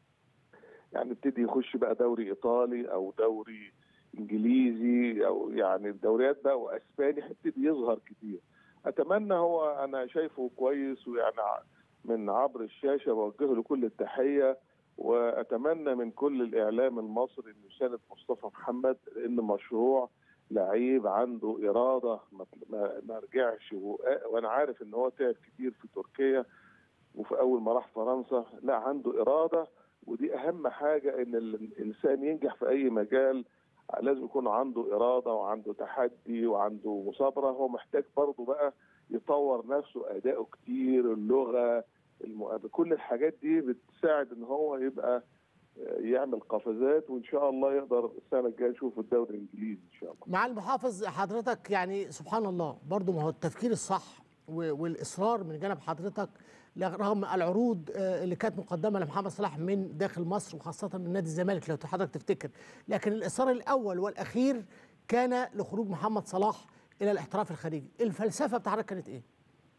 يعني يبتدي يخش بقى دوري ايطالي او دوري انجليزي او يعني الدوريات بقى واسباني هيبتدي يظهر كتير اتمنى هو انا شايفه كويس ويعني ع- من عبر الشاشه بوجه له كل التحيه واتمنى من كل الاعلام المصري انه يساند مصطفى محمد لانه مشروع لعيب عنده اراده ما, ما, ما رجعش و- وانا عارف ان هو تعب كتير في تركيا وفي اول ما راح فرنسا لا عنده اراده ودي اهم حاجه ان الانسان ينجح في اي مجال لازم يكون عنده اراده وعنده تحدي وعنده مثابره هو محتاج برضه بقى يطور نفسه اداؤه كتير اللغه المؤ- كل الحاجات دي بتساعد ان هو يبقى يعمل قفزات وان شاء الله يقدر السنه الجايه نشوف الدوري الانجليزي ان شاء الله مع المحافظ حضرتك يعني سبحان الله برضو ما هو التفكير الصح و- والاصرار من جانب حضرتك رغم العروض آه، اللي كانت مقدمه لمحمد صلاح من داخل مصر وخاصه من نادي الزمالك لو حضرتك تفتكر لكن الاصرار الاول والاخير كان لخروج محمد صلاح الى الاحتراف الخارجي الفلسفه بتاع حضرتك كانت ايه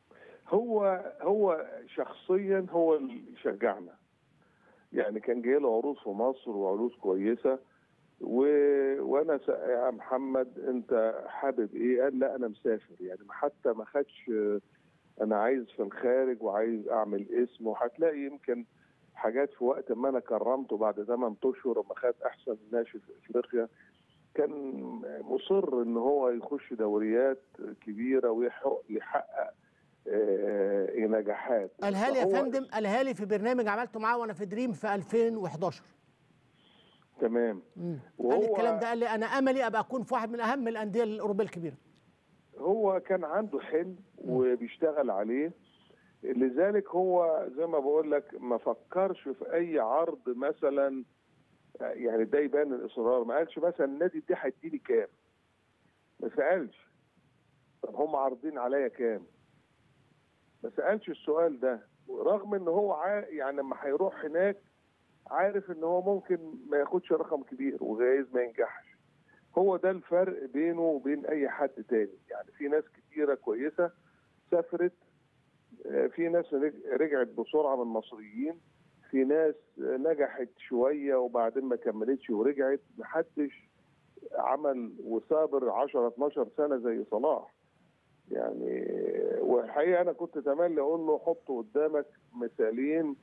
هو هو شخصيا هو اللي شجعنا يعني كان جاي له عروض في مصر وعروض كويسه و... وانا س... يا محمد انت حابب ايه؟ قال لا انا مسافر يعني حتى ما خدش انا عايز في الخارج وعايز اعمل اسم وهتلاقي يمكن حاجات في وقت ما انا كرمته بعد 8 اشهر لما خد احسن ناشئ في افريقيا كان مصر ان هو يخش دوريات كبيره ويحقق آه، نجاحات قالها لي يا فهو- فندم قالها لي في برنامج عملته معاه وانا في دريم في 2011 تمام قال لي وهو- الكلام ده قال لي انا املي ابقى اكون في واحد من اهم الانديه الاوروبيه الكبيره هو كان عنده حلم وبيشتغل عليه لذلك هو زي ما بقول لك ما فكرش في اي عرض مثلا يعني ده يبان الاصرار ما قالش مثلا النادي ده هيديني كام ما سالش طب هم عارضين عليا كام ما سالش السؤال ده رغم ان هو عا... يعني لما هيروح هناك عارف ان هو ممكن ما ياخدش رقم كبير وجايز ما ينجحش هو ده الفرق بينه وبين اي حد تاني يعني في ناس كتيره كويسه سافرت آه، في ناس رج- رجعت بسرعه من المصريين في ناس آه، نجحت شويه وبعدين ما كملتش ورجعت محدش عمل وصابر 10 12 سنه زي صلاح يعني آه، والحقيقه انا كنت اتمنى اقول له حط قدامك مثالين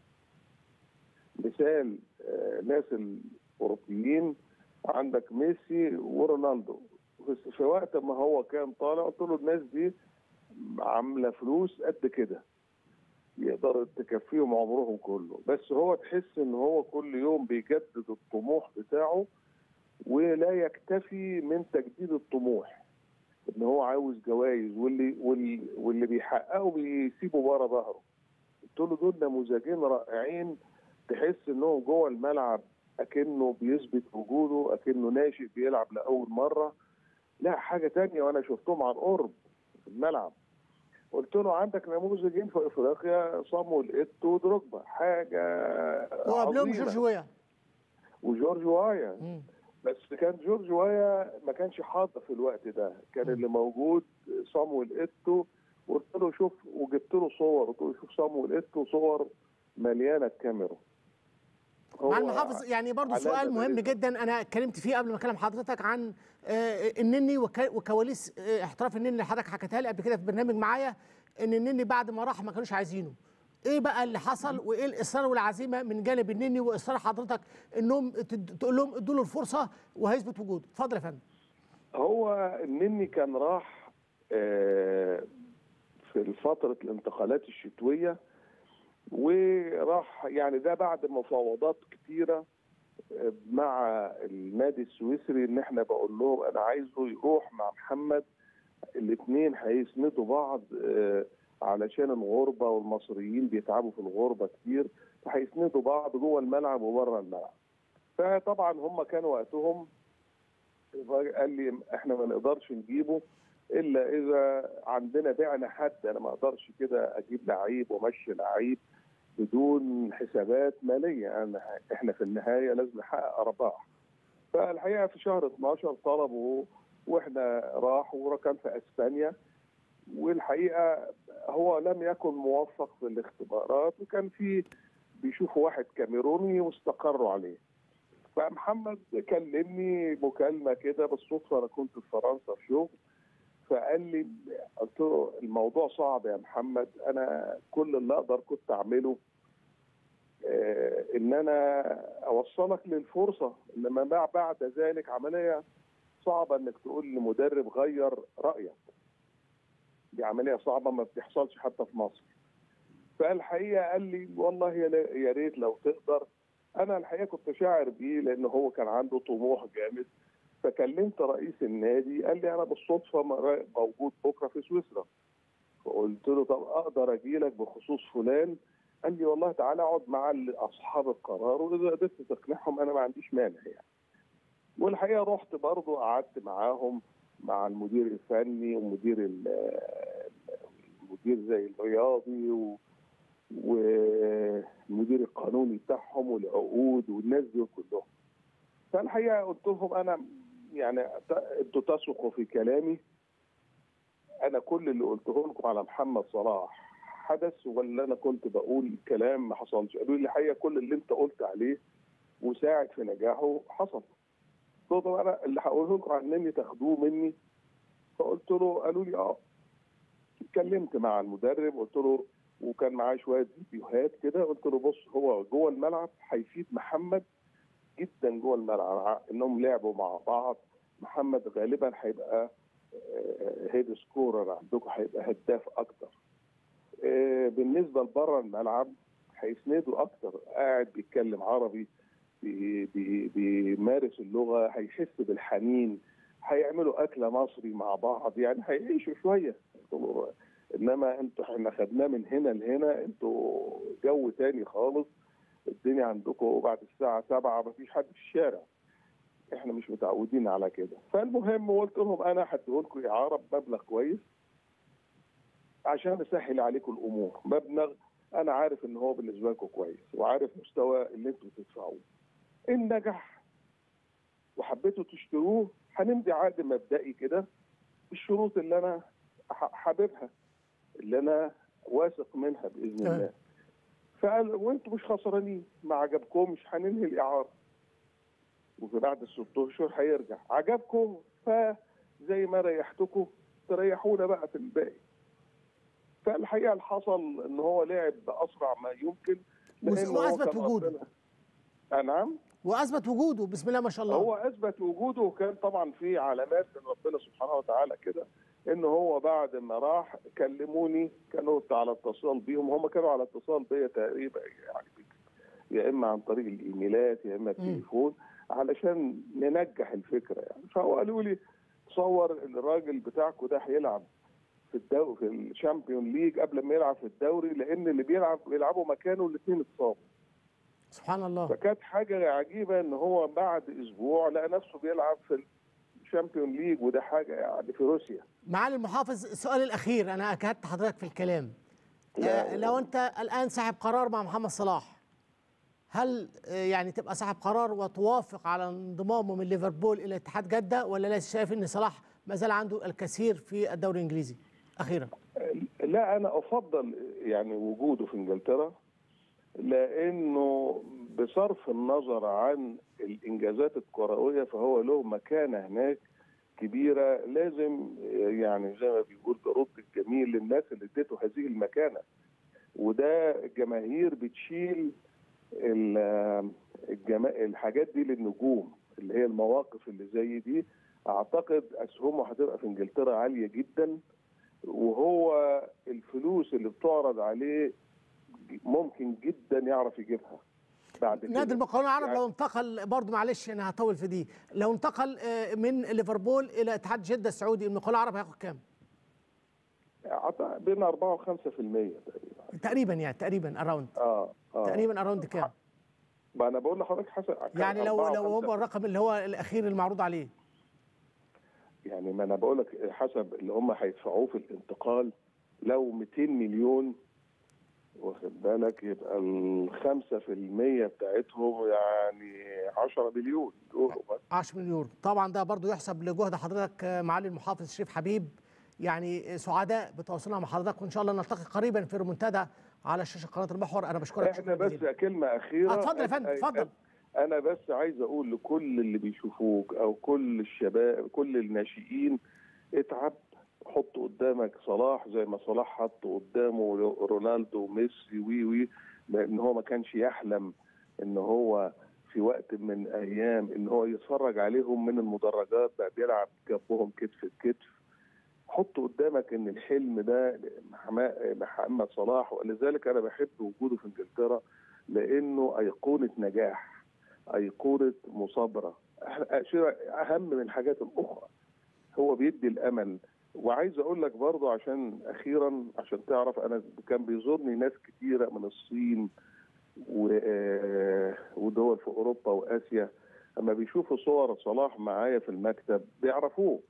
مثال آه، ناس الاوروبيين عندك ميسي ورونالدو بس في وقت ما هو كان طالع قلت له الناس دي عامله فلوس قد كده يقدر تكفيهم عمرهم كله بس هو تحس ان هو كل يوم بيجدد الطموح بتاعه ولا يكتفي من تجديد الطموح ان هو عاوز جوائز واللي واللي, واللي بيحققه بيسيبه ورا ظهره قلت له دول نموذجين رائعين تحس انهم جوه الملعب اكنه بيثبت وجوده اكنه ناشئ بيلعب لاول مره لا حاجه تانية وانا شفتهم عن قرب في الملعب قلت له عندك نموذجين في افريقيا صامويل ايتو ودروجبا حاجه وقبلهم عظيمة. جورج ويا وجورج وايا بس كان جورج وايا ما كانش حاضر في الوقت ده كان اللي موجود صامويل ايتو وقلت له شوف وجبت له صور قلت له شوف صامويل ايتو صور مليانه الكاميرا هو مع المحافظ يعني برضو علامة سؤال مهم بارزة. جدا انا اتكلمت فيه قبل ما اكلم حضرتك عن آه، النني وك- وكواليس آه، احتراف النني اللي حضرتك حكيتها لي قبل كده في برنامج معايا ان النني بعد ما راح ما كانوش عايزينه ايه بقى اللي حصل وايه الاصرار والعزيمه من جانب النني واصرار حضرتك انهم تد- تقول لهم ادوا له الفرصه وهيثبت وجوده اتفضل يا فندم هو النني كان راح آه، في فترة الانتقالات الشتوية وراح يعني ده بعد مفاوضات كتيرة آه، مع النادي السويسري ان احنا بقول لهم انا عايزه يروح مع محمد الاثنين هيسندوا بعض آه، علشان الغربة والمصريين بيتعبوا في الغربة كتير فهيسندوا بعض جوه الملعب وبره الملعب فطبعا هم كانوا وقتهم الراجل قال لي احنا ما نقدرش نجيبه الا اذا عندنا بعنا حد انا ما اقدرش كده اجيب لعيب وامشي لعيب بدون حسابات ماليه أنا احنا في النهايه لازم نحقق ارباح فالحقيقه في شهر 12 طلبوا واحنا راح وكان في اسبانيا والحقيقه هو لم يكن موفق في الاختبارات وكان في بيشوفوا واحد كاميروني واستقروا عليه فمحمد كلمني مكالمه كده بالصدفه انا كنت في فرنسا في شغل فقال لي قلت له الموضوع صعب يا محمد انا كل اللي اقدر كنت اعمله آه ان انا اوصلك للفرصه انما مع بعد ذلك عمليه صعبه انك تقول لمدرب غير رايك دي عمليه صعبه ما بتحصلش حتى في مصر فالحقيقه قال لي والله يا لا- يا ريت لو تقدر انا الحقيقه كنت شاعر بيه لان هو كان عنده طموح جامد فكلمت رئيس النادي قال لي انا بالصدفه م- موجود بكره في سويسرا فقلت له طب اقدر اجي لك بخصوص فلان قال لي والله تعالى اقعد مع ال- اصحاب القرار واذا قدرت تقنعهم انا ما عنديش مانع يعني والحقيقه رحت برضه قعدت معاهم مع المدير الفني ومدير ال- المدير زي الرياضي و والمدير القانوني بتاعهم والعقود والناس دول كلهم فالحقيقه قلت لهم انا يعني ت- انتوا تثقوا في كلامي انا كل اللي قلته لكم على محمد صلاح حدث ولا انا كنت بقول كلام ما حصلش قالوا لي الحقيقه كل اللي انت قلت عليه وساعد في نجاحه حصل قلت لهم انا اللي هقوله لكم عنني تاخدوه مني فقلت له قالوا لي اه اتكلمت مع المدرب قلت له وكان معاه شويه فيديوهات كده قلت له بص هو جوه الملعب هيفيد محمد جدا جوه الملعب انهم لعبوا مع بعض محمد غالبا هيبقى هيد سكورر عندكم هيبقى هداف اكتر آه، بالنسبه لبره الملعب هيسندوا اكتر قاعد بيتكلم عربي بي- بي- بيمارس اللغه هيحس بالحنين هيعملوا اكله مصري مع بعض يعني هيعيشوا شويه انما انتوا احنا خدناه من هنا لهنا انتوا جو تاني خالص الدنيا عندكم بعد الساعه 7 مفيش حد في الشارع احنا مش متعودين على كده فالمهم قلت لهم انا هديهولكم اعاره بمبلغ كويس عشان اسهل عليكم الامور مبلغ انا عارف ان هو بالنسبه لكم كويس وعارف مستوى اللي انتوا بتدفعوه ان نجح وحبيتوا تشتروه هنمضي عقد مبدئي كده بالشروط اللي انا ح- حاببها اللي انا واثق منها باذن تمام. الله فقال وانتوا مش خسرانين ما عجبكمش هننهي الاعاره وفي بعد الست اشهر هيرجع عجبكم فزي ما ريحتكم تريحونا بقى في الباقي فالحقيقه اللي حصل ان هو لعب باسرع ما يمكن لأن هو وأثبت كان وجوده. ربنا- آه نعم واثبت وجوده بسم الله ما شاء الله هو اثبت وجوده وكان طبعا في علامات من ربنا سبحانه وتعالى كده ان هو بعد ما راح كلموني كانوا على اتصال بيهم هم كانوا على اتصال بيا تقريبا يعني يا اما عن طريق الايميلات يا اما التليفون علشان ننجح الفكره يعني فهو قالوا لي تصور الراجل بتاعكم ده هيلعب في الدوري في الشامبيون ليج قبل ما يلعب في الدوري لان اللي بيلعب بيلعبوا مكانه الاثنين اتصابوا سبحان الله فكانت حاجه عجيبه ان هو بعد اسبوع لقى نفسه بيلعب في الشامبيون ليج وده حاجه يعني في روسيا معالي المحافظ السؤال الاخير انا اكدت حضرتك في الكلام آه لو انت الان صاحب قرار مع محمد صلاح هل آه يعني تبقى صاحب قرار وتوافق على انضمامه من ليفربول الى اتحاد جده ولا لا شايف ان صلاح ما زال عنده الكثير في الدوري الانجليزي اخيرا لا انا افضل يعني وجوده في انجلترا لانه بصرف النظر عن الانجازات الكرويه فهو له مكانه هناك كبيره لازم يعني زي ما بيقول برد الجميل للناس اللي اديته هذه المكانه وده الجماهير بتشيل ال- الجما... الحاجات دي للنجوم اللي هي المواقف اللي زي دي اعتقد اسهمه هتبقى في انجلترا عاليه جدا وهو الفلوس اللي بتعرض عليه ممكن جدا يعرف يجيبها بعد كده نادي المقاولون العرب يعني لو انتقل برضه معلش انا هطول في دي لو انتقل آه، من ليفربول الى اتحاد جده السعودي المقاولون العرب هياخد كام؟ أعتقد بين 4 و 5% تقريبا تقريبا يعني تقريبا اراوند اه اه تقريبا اراوند كام؟ ما انا بقول لحضرتك حسب يعني لو أربعة لو وخمسة هو الرقم اللي هو الاخير المعروض عليه يعني ما انا بقول لك حسب اللي هم هيدفعوه في الانتقال لو 200 مليون واخد بالك يبقى ال 5% بتاعتهم يعني 10 مليون يورو بس 10 مليون طبعا ده برضو يحسب لجهد حضرتك آه، معالي المحافظ شريف حبيب يعني آه، سعداء بتواصلنا مع حضرتك وان شاء الله نلتقي قريبا في ريمونتادا على شاشه قناه المحور انا بشكرك احنا شكرا بس جزيلا كلمه اخيره آه، اتفضل يا فندم، أنا- اتفضل. انا بس عايز اقول لكل اللي بيشوفوك او كل الشباب كل الناشئين اتعب حط قدامك صلاح زي ما صلاح حط قدامه رونالدو وميسي وي وي لان هو ما كانش يحلم ان هو في وقت من الايام ان هو يتفرج عليهم من المدرجات بقى بيلعب جنبهم كتف بكتف حط قدامك ان الحلم ده مح- محمد صلاح ولذلك انا بحب وجوده في انجلترا لانه ايقونه نجاح ايقونه مثابره أشياء اهم من الحاجات الاخرى هو بيدي الامل وعايز اقول لك برضو عشان اخيرا عشان تعرف انا كان بيزورني ناس كتيره من الصين و- آه، ودول في اوروبا واسيا اما بيشوفوا صور صلاح معايا في المكتب بيعرفوه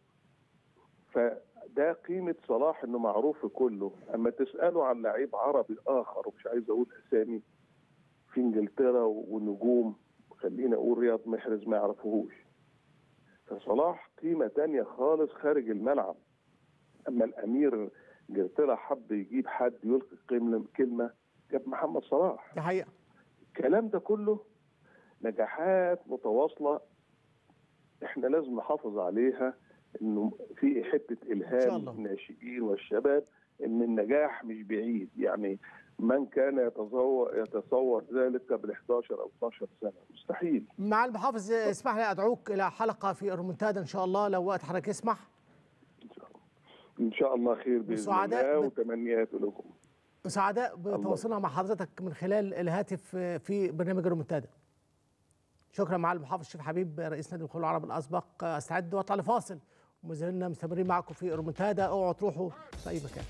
فده قيمه صلاح انه معروف في كله اما تساله عن لعيب عربي اخر ومش عايز اقول اسامي في انجلترا ونجوم خليني اقول رياض محرز ما يعرفوهوش فصلاح قيمه تانية خالص خارج الملعب اما الامير انجلترا حب يجيب حد يلقي كلمه كلمه جاب محمد صلاح دي حقيقه الكلام ده كله نجاحات متواصله احنا لازم نحافظ عليها انه في حته شاء الهام الله. الناشئين والشباب ان النجاح مش بعيد يعني من كان يتصور يتصور ذلك قبل 11 او 12 سنه مستحيل مع المحافظ اسمح لي ادعوك الى حلقه في الريمونتادا ان شاء الله لو وقت حضرتك يسمح ان شاء الله خير باذن وسعداء الله بت- وتمنيات لكم سعداء بتواصلنا مع حضرتك من خلال الهاتف في برنامج الريمونتادا شكرا مع المحافظ الشيخ حبيب رئيس نادي الخلوع العرب الاسبق استعد واطلع لفاصل وما زلنا مستمرين معكم في الريمونتادا اوعوا تروحوا في اي مكان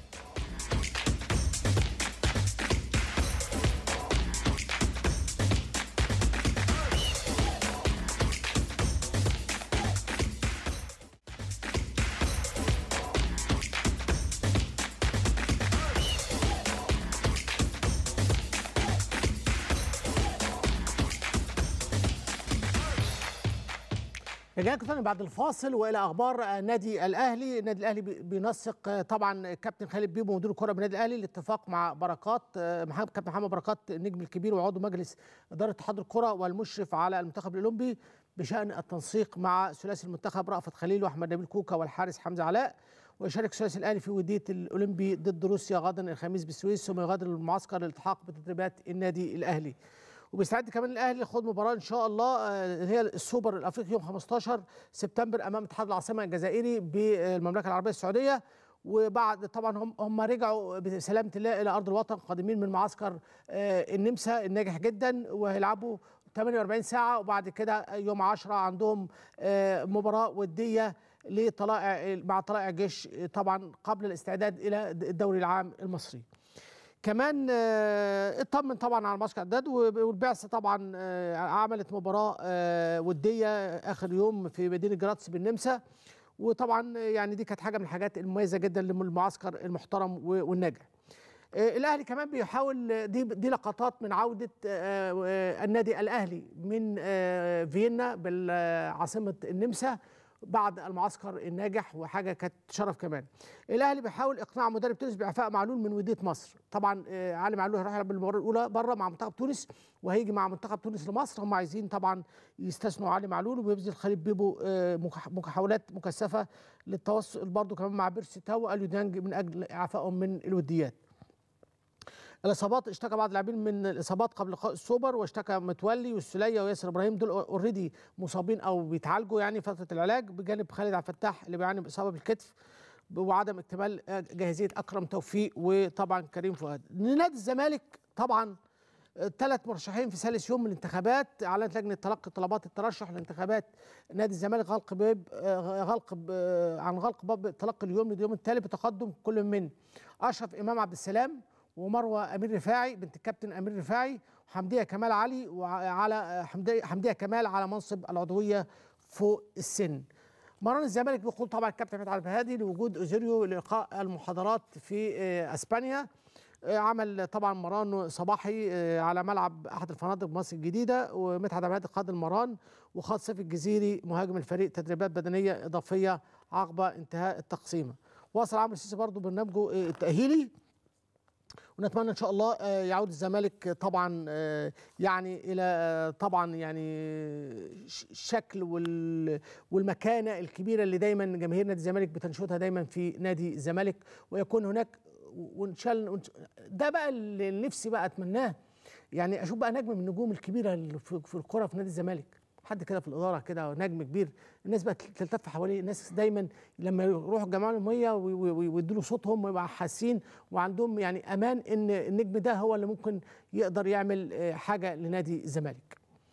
رجعنا لكم تاني بعد الفاصل والى اخبار النادي الاهلي، النادي الاهلي بي- بينسق طبعا كابتن خالد بيبو مدير الكره بالنادي الاهلي الاتفاق مع بركات محمد كابتن محمد بركات النجم الكبير وعضو مجلس اداره اتحاد الكره والمشرف على المنتخب الاولمبي بشان التنسيق مع ثلاثي المنتخب رأفت خليل واحمد نبيل كوكا والحارس حمزه علاء ويشارك ثلاثي الاهلي في وديه الاولمبي ضد روسيا غدا الخميس بالسويس ثم يغادر المعسكر للالتحاق بتدريبات النادي الاهلي. وبيستعد كمان الاهلي لخوض مباراه ان شاء الله آه، هي السوبر الافريقي يوم 15 سبتمبر امام اتحاد العاصمه الجزائري بالمملكه العربيه السعوديه وبعد طبعا هم هم رجعوا بسلامه الله الى ارض الوطن قادمين من معسكر آه، النمسا الناجح جدا وهيلعبوا 48 ساعه وبعد كده يوم 10 عندهم آه، مباراه وديه لطلائع مع طلائع الجيش طبعا قبل الاستعداد الى الدوري العام المصري. كمان آه، اطمن طبعا على معسكر اعداد والبعثه طبعا آه، عملت مباراه آه، وديه اخر يوم في مدينه جراتس بالنمسا وطبعا يعني دي كانت حاجه من الحاجات المميزه جدا للمعسكر المحترم و- والناجح. آه، الاهلي كمان بيحاول دي دي لقطات من عوده آه، آه، النادي الاهلي من آه، فيينا بالعاصمه النمسا بعد المعسكر الناجح وحاجه كانت شرف كمان. الاهلي بيحاول اقناع مدرب تونس باعفاء معلول من وديه مصر، طبعا آه، علي معلول هيروح يلعب المباراه الاولى بره مع منتخب تونس وهيجي مع منتخب تونس لمصر هم عايزين طبعا يستثنوا علي معلول وبيبذل خالد بيبو آه، مكح- محاولات مكثفه للتوصل برضه كمان مع بيرسي تاو واليو ديانج من اجل اعفائهم من الوديات. الاصابات اشتكى بعض اللاعبين من الاصابات قبل لقاء السوبر واشتكى متولي والسليه وياسر ابراهيم دول اوريدي مصابين او بيتعالجوا يعني فتره العلاج بجانب خالد عبد الفتاح اللي بيعاني باصابه بالكتف وعدم اكتمال جاهزيه اكرم توفيق وطبعا كريم فؤاد. نادي الزمالك طبعا ثلاث مرشحين في ثالث يوم من الانتخابات اعلنت لجنه تلقي طلبات الترشح لانتخابات نادي الزمالك غلق باب آه، غلق ب- آه، عن غلق باب تلقي اليوم لليوم التالي بتقدم كل من اشرف امام عبد السلام ومروه امير رفاعي بنت الكابتن امير رفاعي وحمديه كمال علي وعلى حمديه حمديه كمال على منصب العضويه فوق السن. مران الزمالك بيقول طبعا الكابتن فتحي عبد الهادي لوجود اوزيريو لإلقاء المحاضرات في آه، اسبانيا آه، عمل طبعا مران صباحي آه، على ملعب احد الفنادق بمصر الجديده ومدحت عبد الهادي قاد المران وخاض سيف الجزيري مهاجم الفريق تدريبات بدنيه اضافيه عقب انتهاء التقسيمه. واصل عمرو السيسي برضه برنامجه آه، التاهيلي ونتمنى ان شاء الله آه، يعود الزمالك طبعا آه، يعني الى آه، طبعا يعني ش- الشكل وال- والمكانه الكبيره اللي دايما جماهير نادي الزمالك بتنشدها دايما في نادي الزمالك ويكون هناك وان شاء الله ده بقى اللي نفسي بقى اتمناه يعني اشوف بقى نجم من النجوم الكبيره اللي في في الكره في نادي الزمالك حد كده في الاداره كده نجم كبير الناس بقى تلتف حواليه الناس دايما لما يروحوا الجمعيه العموميه ويدوا له صوتهم ويبقى حاسين وعندهم يعني امان ان النجم ده هو اللي ممكن يقدر يعمل آه، حاجه لنادي الزمالك.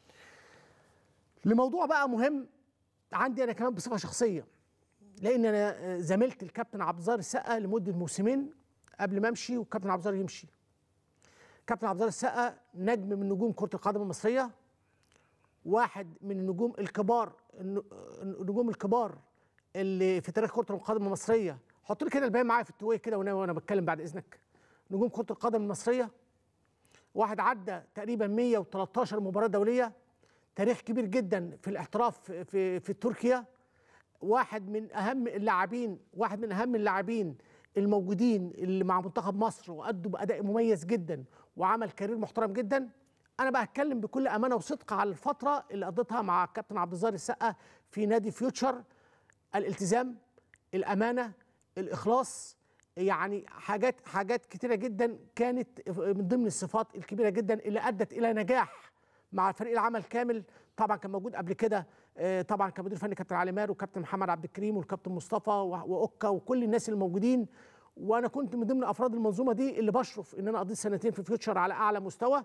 لموضوع بقى مهم عندي انا كمان بصفه شخصيه لان انا آه، زميلت الكابتن عبد الظاهر السقا لمده موسمين قبل ما امشي والكابتن عبد الظاهر يمشي. كابتن عبد الظاهر السقا نجم من نجوم كره القدم المصريه واحد من النجوم الكبار الن- النجوم الكبار اللي في تاريخ كره القدم المصريه حط لي كده البيان معايا في التويه كده وانا وانا بتكلم بعد اذنك نجوم كره القدم المصريه واحد عدى تقريبا 113 مباراه دوليه تاريخ كبير جدا في الاحتراف في في, في تركيا واحد من اهم اللاعبين واحد من اهم اللاعبين الموجودين اللي مع منتخب مصر وادوا باداء مميز جدا وعمل كارير محترم جدا انا بقى هتكلم بكل امانه وصدق على الفتره اللي قضيتها مع الكابتن عبد الظاهر السقا في نادي فيوتشر الالتزام الامانه الاخلاص يعني حاجات حاجات كتيره جدا كانت من ضمن الصفات الكبيره جدا اللي ادت الى نجاح مع فريق العمل كامل طبعا كان موجود قبل كده آه، طبعا كان مدير فني كابتن علي ماهر وكابتن محمد عبد الكريم والكابتن مصطفى و- واوكا وكل الناس الموجودين وانا كنت من ضمن افراد المنظومه دي اللي بشرف ان انا قضيت سنتين في فيوتشر على اعلى مستوى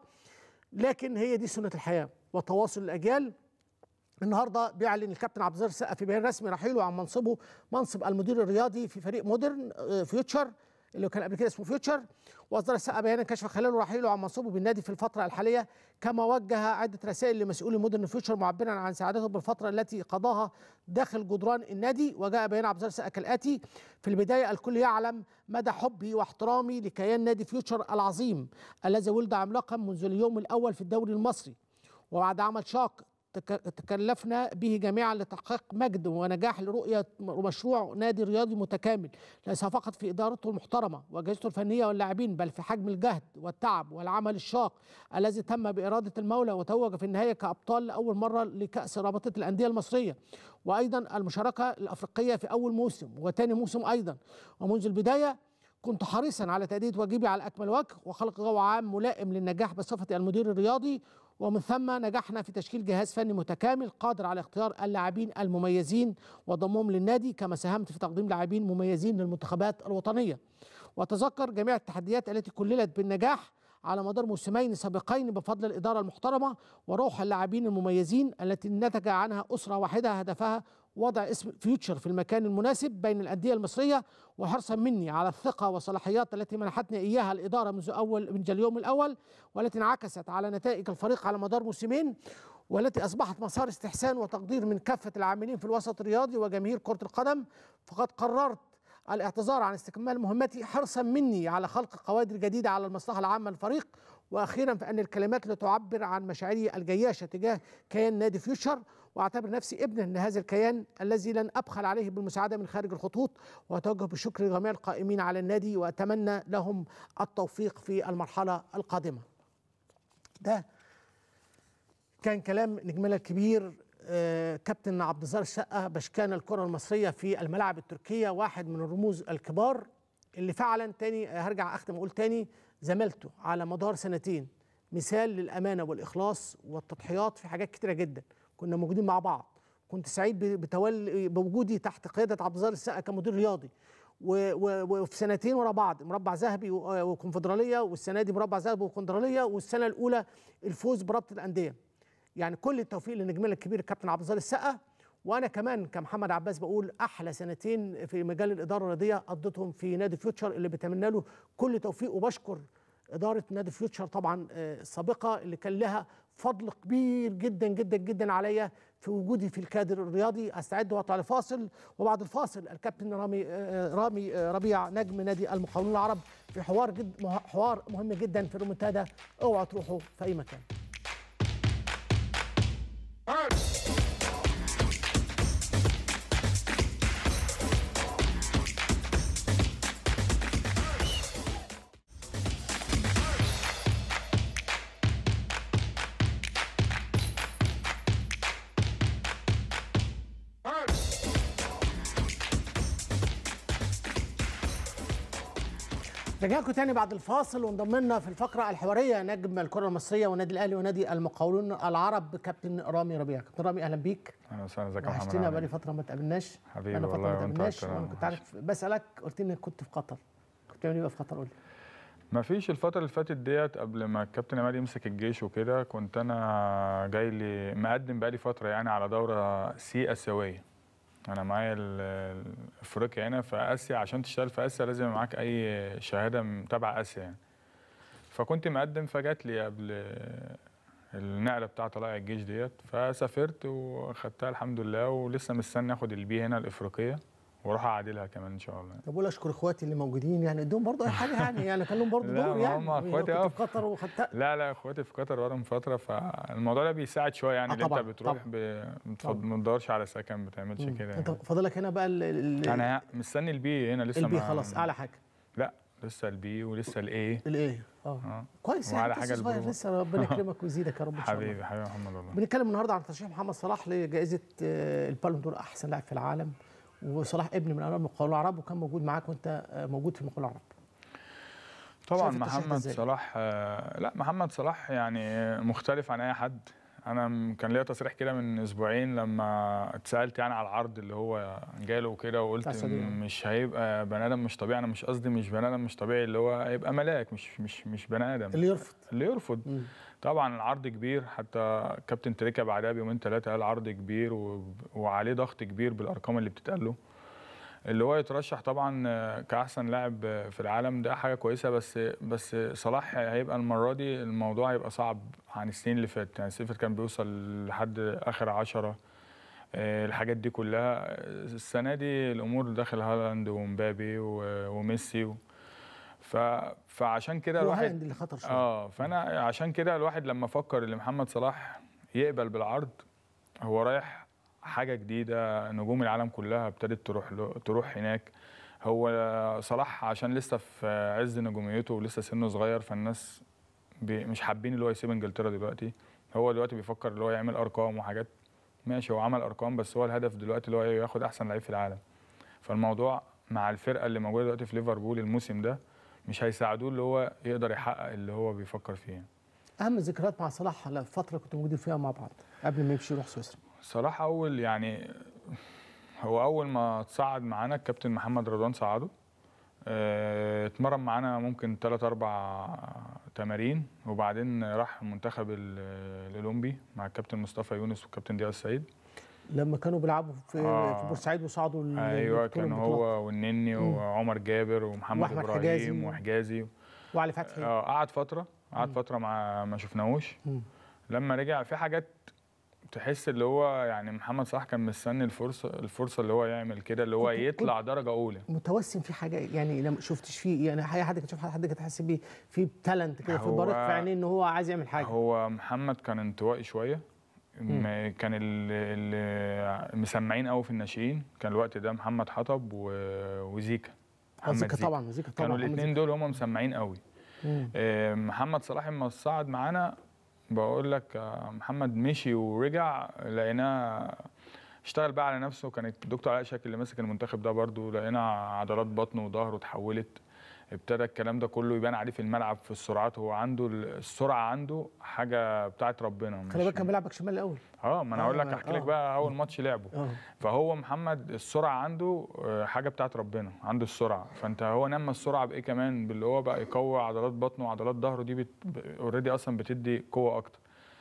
لكن هي دي سنه الحياه وتواصل الاجيال النهارده بيعلن الكابتن عبد الظاهر السقا في بيان رسمي رحيله عن منصبه منصب المدير الرياضي في فريق مودرن آه، فيوتشر اللي كان قبل كده اسمه فيوتشر واصدر السقا بيانا كشف خلاله رحيله عن منصبه بالنادي في الفتره الحاليه كما وجه عده رسائل لمسؤولي مودرن فيوتشر معبرا عن سعادته بالفتره التي قضاها داخل جدران النادي وجاء بيان عبد الظاهر السقا كالاتي في البدايه الكل يعلم مدى حبي واحترامي لكيان نادي فيوتشر العظيم الذي ولد عملاقا منذ اليوم الاول في الدوري المصري وبعد عمل شاق تك- تكلفنا به جميعا لتحقيق مجد ونجاح لرؤية مشروع نادي رياضي متكامل ليس فقط في إدارته المحترمة وأجهزته الفنية واللاعبين بل في حجم الجهد والتعب والعمل الشاق الذي تم بإرادة المولى وتوج في النهاية كأبطال لأول مرة لكأس رابطة الأندية المصرية وأيضا المشاركة الأفريقية في أول موسم وثاني موسم أيضا ومنذ البداية كنت حريصا على تأدية واجبي على أكمل وجه وخلق جو عام ملائم للنجاح بصفتي المدير الرياضي ومن ثم نجحنا في تشكيل جهاز فني متكامل قادر على اختيار اللاعبين المميزين وضمهم للنادي كما ساهمت في تقديم لاعبين مميزين للمنتخبات الوطنية وتذكر جميع التحديات التي كللت بالنجاح على مدار موسمين سابقين بفضل الإدارة المحترمة وروح اللاعبين المميزين التي نتج عنها أسرة واحدة هدفها وضع اسم فيوتشر في المكان المناسب بين الأندية المصرية وحرصا مني على الثقة والصلاحيات التي منحتني إياها الإدارة منذ أول من اليوم الأول والتي انعكست على نتائج الفريق على مدار موسمين والتي أصبحت مسار استحسان وتقدير من كافة العاملين في الوسط الرياضي وجماهير كرة القدم فقد قررت الاعتذار عن استكمال مهمتي حرصا مني على خلق قوادر جديدة على المصلحة العامة للفريق وأخيرا فأن الكلمات لا تعبر عن مشاعري الجياشة تجاه كيان نادي فيوتشر واعتبر نفسي ابنا لهذا الكيان الذي لن ابخل عليه بالمساعده من خارج الخطوط واتوجه بالشكر لجميع القائمين على النادي واتمنى لهم التوفيق في المرحله القادمه. ده كان كلام نجمنا الكبير آه، كابتن عبد الظاهر السقا بشكان الكره المصريه في الملاعب التركيه واحد من الرموز الكبار اللي فعلا تاني هرجع اختم اقول تاني زميلته على مدار سنتين مثال للامانه والاخلاص والتضحيات في حاجات كتيره جدا كنا موجودين مع بعض كنت سعيد ب- بتولي بوجودي تحت قياده عبد الظاهر السقا كمدير رياضي و- و- وفي سنتين ورا بعض مربع ذهبي و- وكونفدراليه والسنه دي مربع ذهبي وكونفدراليه والسنه الاولى الفوز برابطه الانديه يعني كل التوفيق لنجمنا الكبير الكابتن عبد الظاهر السقا وانا كمان كمحمد عباس بقول احلى سنتين في مجال الاداره الرياضيه قضيتهم في نادي فيوتشر اللي بتمنى له كل توفيق وبشكر اداره نادي فيوتشر طبعا آه، السابقه اللي كان لها فضل كبير جدا جدا جدا عليا في وجودي في الكادر الرياضي استعد واطلع لفاصل وبعد الفاصل الكابتن رامي آه، رامي آه، ربيع نجم نادي المقاولون العرب في حوار جد مه- حوار مهم جدا في الريمونتادا اوعوا تروحوا في اي مكان رجعكم تاني بعد الفاصل وانضم لنا في الفقره الحواريه نجم الكره المصريه والنادي الاهلي ونادي المقاولون العرب كابتن رامي ربيع كابتن رامي اهلا بيك اهلا وسهلا ازيك يا محمد وحشتنا عامل بقالي إيه؟ فتره ما تقابلناش حبيبي بقالنا فتره والله ما وأنت تقابلناش أكتر. وانا كنت عارف بسالك قلت لي كنت في قطر كنت بتعمل ايه بقى في قطر قول لي ما فيش الفترة اللي فاتت ديت قبل ما الكابتن عماد يمسك الجيش وكده كنت أنا جاي لي مقدم بقالي فترة يعني على دورة سي آسيوية أنا معايا ال- ال- أفريقيا هنا في آسيا عشان تشتغل في آسيا لازم يبقى معاك أي شهادة من تبع آسيا يعني فكنت مقدم فجات لي قبل النقلة بتاعة طلائع الجيش ديت فسافرت وخدتها الحمد لله ولسه مستني آخد البي هنا الإفريقية وأروح أعادلها كمان إن شاء الله طب بقول اشكر اخواتي اللي موجودين يعني اديهم برضه اي حاجه يعني يعني كان لهم برضه لا، دور ما يعني هم اخواتي كنت اه في قطر وخدتها لا لا اخواتي في قطر بقالهم فتره فالموضوع ده بيساعد شويه يعني آه اللي انت طبعاً، بتروح طبعاً. ب... بتفض- طبعاً. ما تدورش على سكن ما بتعملش مم. كده انت يعني. فاضلك هنا بقى ال- ال- انا مستني البي هنا لسه البي ما- خلاص اعلى حاجه لا لسه البي ولسه الاي الايه اه كويس يعني وعلى انت حاجه صغير البرو. لسه ربنا يكرمك ويزيدك يا رب ان شاء الله حبيبي حبيبي محمد والله بنتكلم النهارده عن ترشيح محمد صلاح لجائزه آه، البالون دور احسن لاعب في العالم وصلاح ابن من ابناء المقاولون العرب وكان موجود معاك وانت آه، موجود في المقاولون العرب طبعا شايف الترشيح ده محمد إزاي؟ صلاح آه، لا محمد صلاح يعني مختلف عن اي حد انا م- كان ليا تصريح كده من اسبوعين لما اتسالت يعني على العرض اللي هو جاله وكده بتاع وقلت السعودية. م- مش هيبقى بني ادم مش طبيعي انا مش قصدي مش بني ادم مش طبيعي اللي هو هيبقى ملاك مش مش مش بني ادم اللي يرفض اللي يرفض طبعا العرض كبير حتى كابتن تريكا بعدها بيومين ثلاثه قال عرض كبير و... وعليه ضغط كبير بالارقام اللي بتتقال له اللي هو يترشح طبعا آه، كاحسن لاعب آه، في العالم ده حاجه كويسه بس بس صلاح هيبقى المره دي الموضوع هيبقى صعب عن السنين اللي فاتت يعني السنين اللي فاتت كان بيوصل لحد اخر عشرة آه، الحاجات دي كلها آه، السنه دي الامور داخل هالاند ومبابي و- وميسي و... ف... فعشان كده هو الواحد هالاند اللي خطر شوية. اه فانا عشان كده الواحد لما فكر ان محمد صلاح يقبل بالعرض هو رايح حاجه جديده نجوم العالم كلها ابتدت تروح له تروح هناك هو صلاح عشان لسه في عز نجوميته ولسه سنه صغير فالناس بي مش حابين اللي هو يسيب انجلترا دلوقتي هو دلوقتي بيفكر اللي هو يعمل ارقام وحاجات ماشي هو عمل ارقام بس هو الهدف دلوقتي اللي هو ياخد احسن لعيب في العالم فالموضوع مع الفرقه اللي موجوده دلوقتي في ليفربول الموسم ده مش هيساعدوه اللي هو يقدر يحقق اللي هو بيفكر فيه اهم الذكريات مع صلاح على فتره كنتوا موجودين فيها مع بعض قبل ما يمشي يروح سويسرا صلاح اول يعني هو اول ما تصعد معانا الكابتن محمد رضوان صعده آه، اتمرن معانا ممكن ثلاث اربع تمارين وبعدين راح المنتخب ال- الاولمبي مع الكابتن مصطفى يونس والكابتن ضياء السيد لما كانوا بيلعبوا في آه. في بورسعيد وصعدوا ل- ايوه لبطولة كان من هو البطولات. والنني مم. وعمر جابر ومحمد وأحمد ابراهيم حجازي. وحجازي وعلي فتحي اه قعد فتره قعد فتره ما ما شفناهوش مم. لما رجع في حاجات تحس اللي هو يعني محمد صلاح كان مستني الفرصه الفرصه اللي هو يعمل كده اللي هو كنت- يطلع درجه اولى متوسم في حاجه يعني لما شفتش فيه يعني اي حد كان يشوف حد كان تحس بيه في تالنت كده في هو- بريق في عينيه ان هو عايز يعمل حاجه هو محمد كان انطوائي شويه مم. م- كان اللي مسمعين قوي في الناشئين كان الوقت ده محمد حطب و- وزيكا محمد زيكا طبعا زيكا طبعا كانوا محمد الاثنين زيكا. دول هم مسمعين قوي مم. آه، محمد صلاح لما صعد معانا بقول لك آه، محمد مشي ورجع لقيناه اشتغل بقى على نفسه كانت الدكتور علاء شاكر اللي ماسك المنتخب ده برضو لقينا عضلات بطنه وظهره اتحولت ابتدى الكلام ده كله يبان عليه في الملعب في السرعات هو عنده السرعه عنده حاجه بتاعت ربنا مش خلي بالك كان بيلعب باك شمال الاول اه ما انا آه، هقول لك احكي لك آه. بقى اول ماتش لعبه اه فهو محمد السرعه عنده آه، حاجه بتاعت ربنا عنده السرعه فانت هو نمى السرعه بايه كمان باللي هو بقى يقوي عضلات بطنه وعضلات ظهره دي اوريدي اصلا بتدي قوه اكتر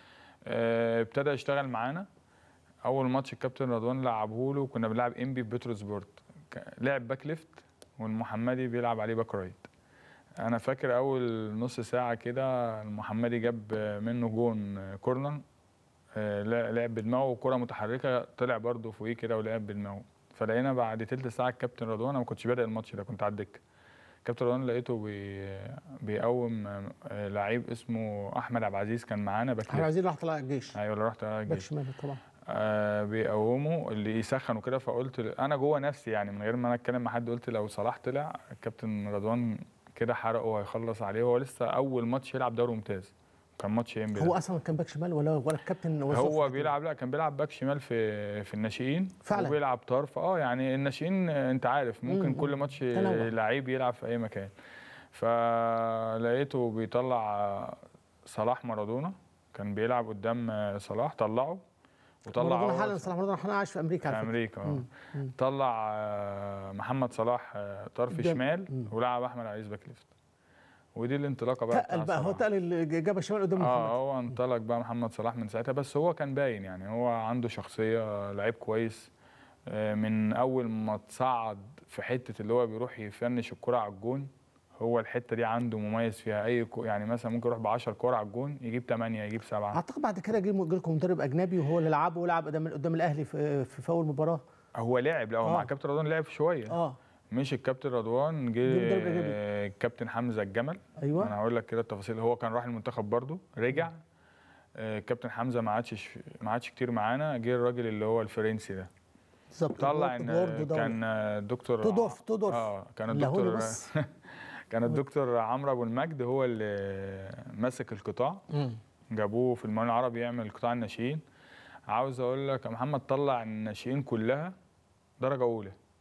آه، ابتدى يشتغل معانا اول ماتش الكابتن رضوان لعبه له كنا بنلعب انبي في بتروسبورت ك- لعب باك ليفت والمحمدي بيلعب عليه باك رايت انا فاكر اول نص ساعه كده المحمدي جاب منه جون كورنر آه، لا- لعب بدماغه وكره متحركه طلع برده فوقيه كده ولعب بدماغه فلقينا بعد تلت ساعه الكابتن رضوان انا ما كنتش بادئ الماتش ده كنت على الدكه كابتن رضوان لقيته بي بيقوم آه، لعيب اسمه احمد عبد العزيز كان معانا باك احنا ليفت. عايزين راح طلع الجيش ايوه اللي رحت على باك الجيش شمال طبعا آه بيقوموا اللي يسخنوا كده فقلت ل- انا جوه نفسي يعني من غير ما انا اتكلم مع حد قلت لو صلاح طلع الكابتن رضوان كده حرقه وهيخلص عليه هو لسه اول ماتش يلعب دوري ممتاز كان ماتش انبي هو اصلا كان باك شمال ولا ولا الكابتن وصف هو بيلعب لا كان بيلعب باك شمال في في الناشئين فعلا. وبيلعب طرف اه يعني الناشئين آه، انت عارف ممكن مم، كل مم. ماتش تنوع. لعيب يلعب في اي مكان فلقيته بيطلع آه، صلاح مارادونا كان بيلعب قدام آه، صلاح طلعه وطلع مارادونا هو حالا صلاح مارادونا حاليا عايش في امريكا في على فكرة. امريكا اه مم. مم. طلع آه، محمد صلاح آه، طرف قدام. شمال مم. ولعب احمد عزيز باك ليفت ودي الانطلاقه بقى تقل بتاع بقى هو صلاح. تقل اللي جاب الشمال قدام اه محمد هو انطلق بقى محمد صلاح من ساعتها بس هو كان باين يعني هو عنده شخصيه لعيب كويس آه، من اول ما تصعد في حته اللي هو بيروح يفنش الكره على الجون هو الحته دي عنده مميز فيها اي كو يعني مثلا ممكن يروح ب 10 كوره على الجون يجيب 8 يجيب 7 اعتقد بعد كده جه جه لكم مدرب اجنبي وهو اللي لعبه ولعب قدام قدام الاهلي في في في اول مباراه هو لعب لا هو آه. مع كابتن رضوان لعب شويه اه مش الكابتن رضوان جه جه مدرب أجنبي. آه، الكابتن حمزه الجمل أيوة. انا هقول لك كده التفاصيل هو كان راح المنتخب برضو رجع آه، الكابتن حمزه ما عادش ما عادش كتير معانا جه الراجل اللي هو الفرنسي ده بالظبط طلع ان إدواردو ده. كان الدكتور تودورف تودورف اه كان اللهوني الدكتور بس. كان الدكتور عمرو ابو المجد هو اللي ماسك القطاع مم. جابوه في المعين العربي يعمل قطاع الناشئين عاوز اقول لك يا محمد طلع الناشئين كلها درجه اولى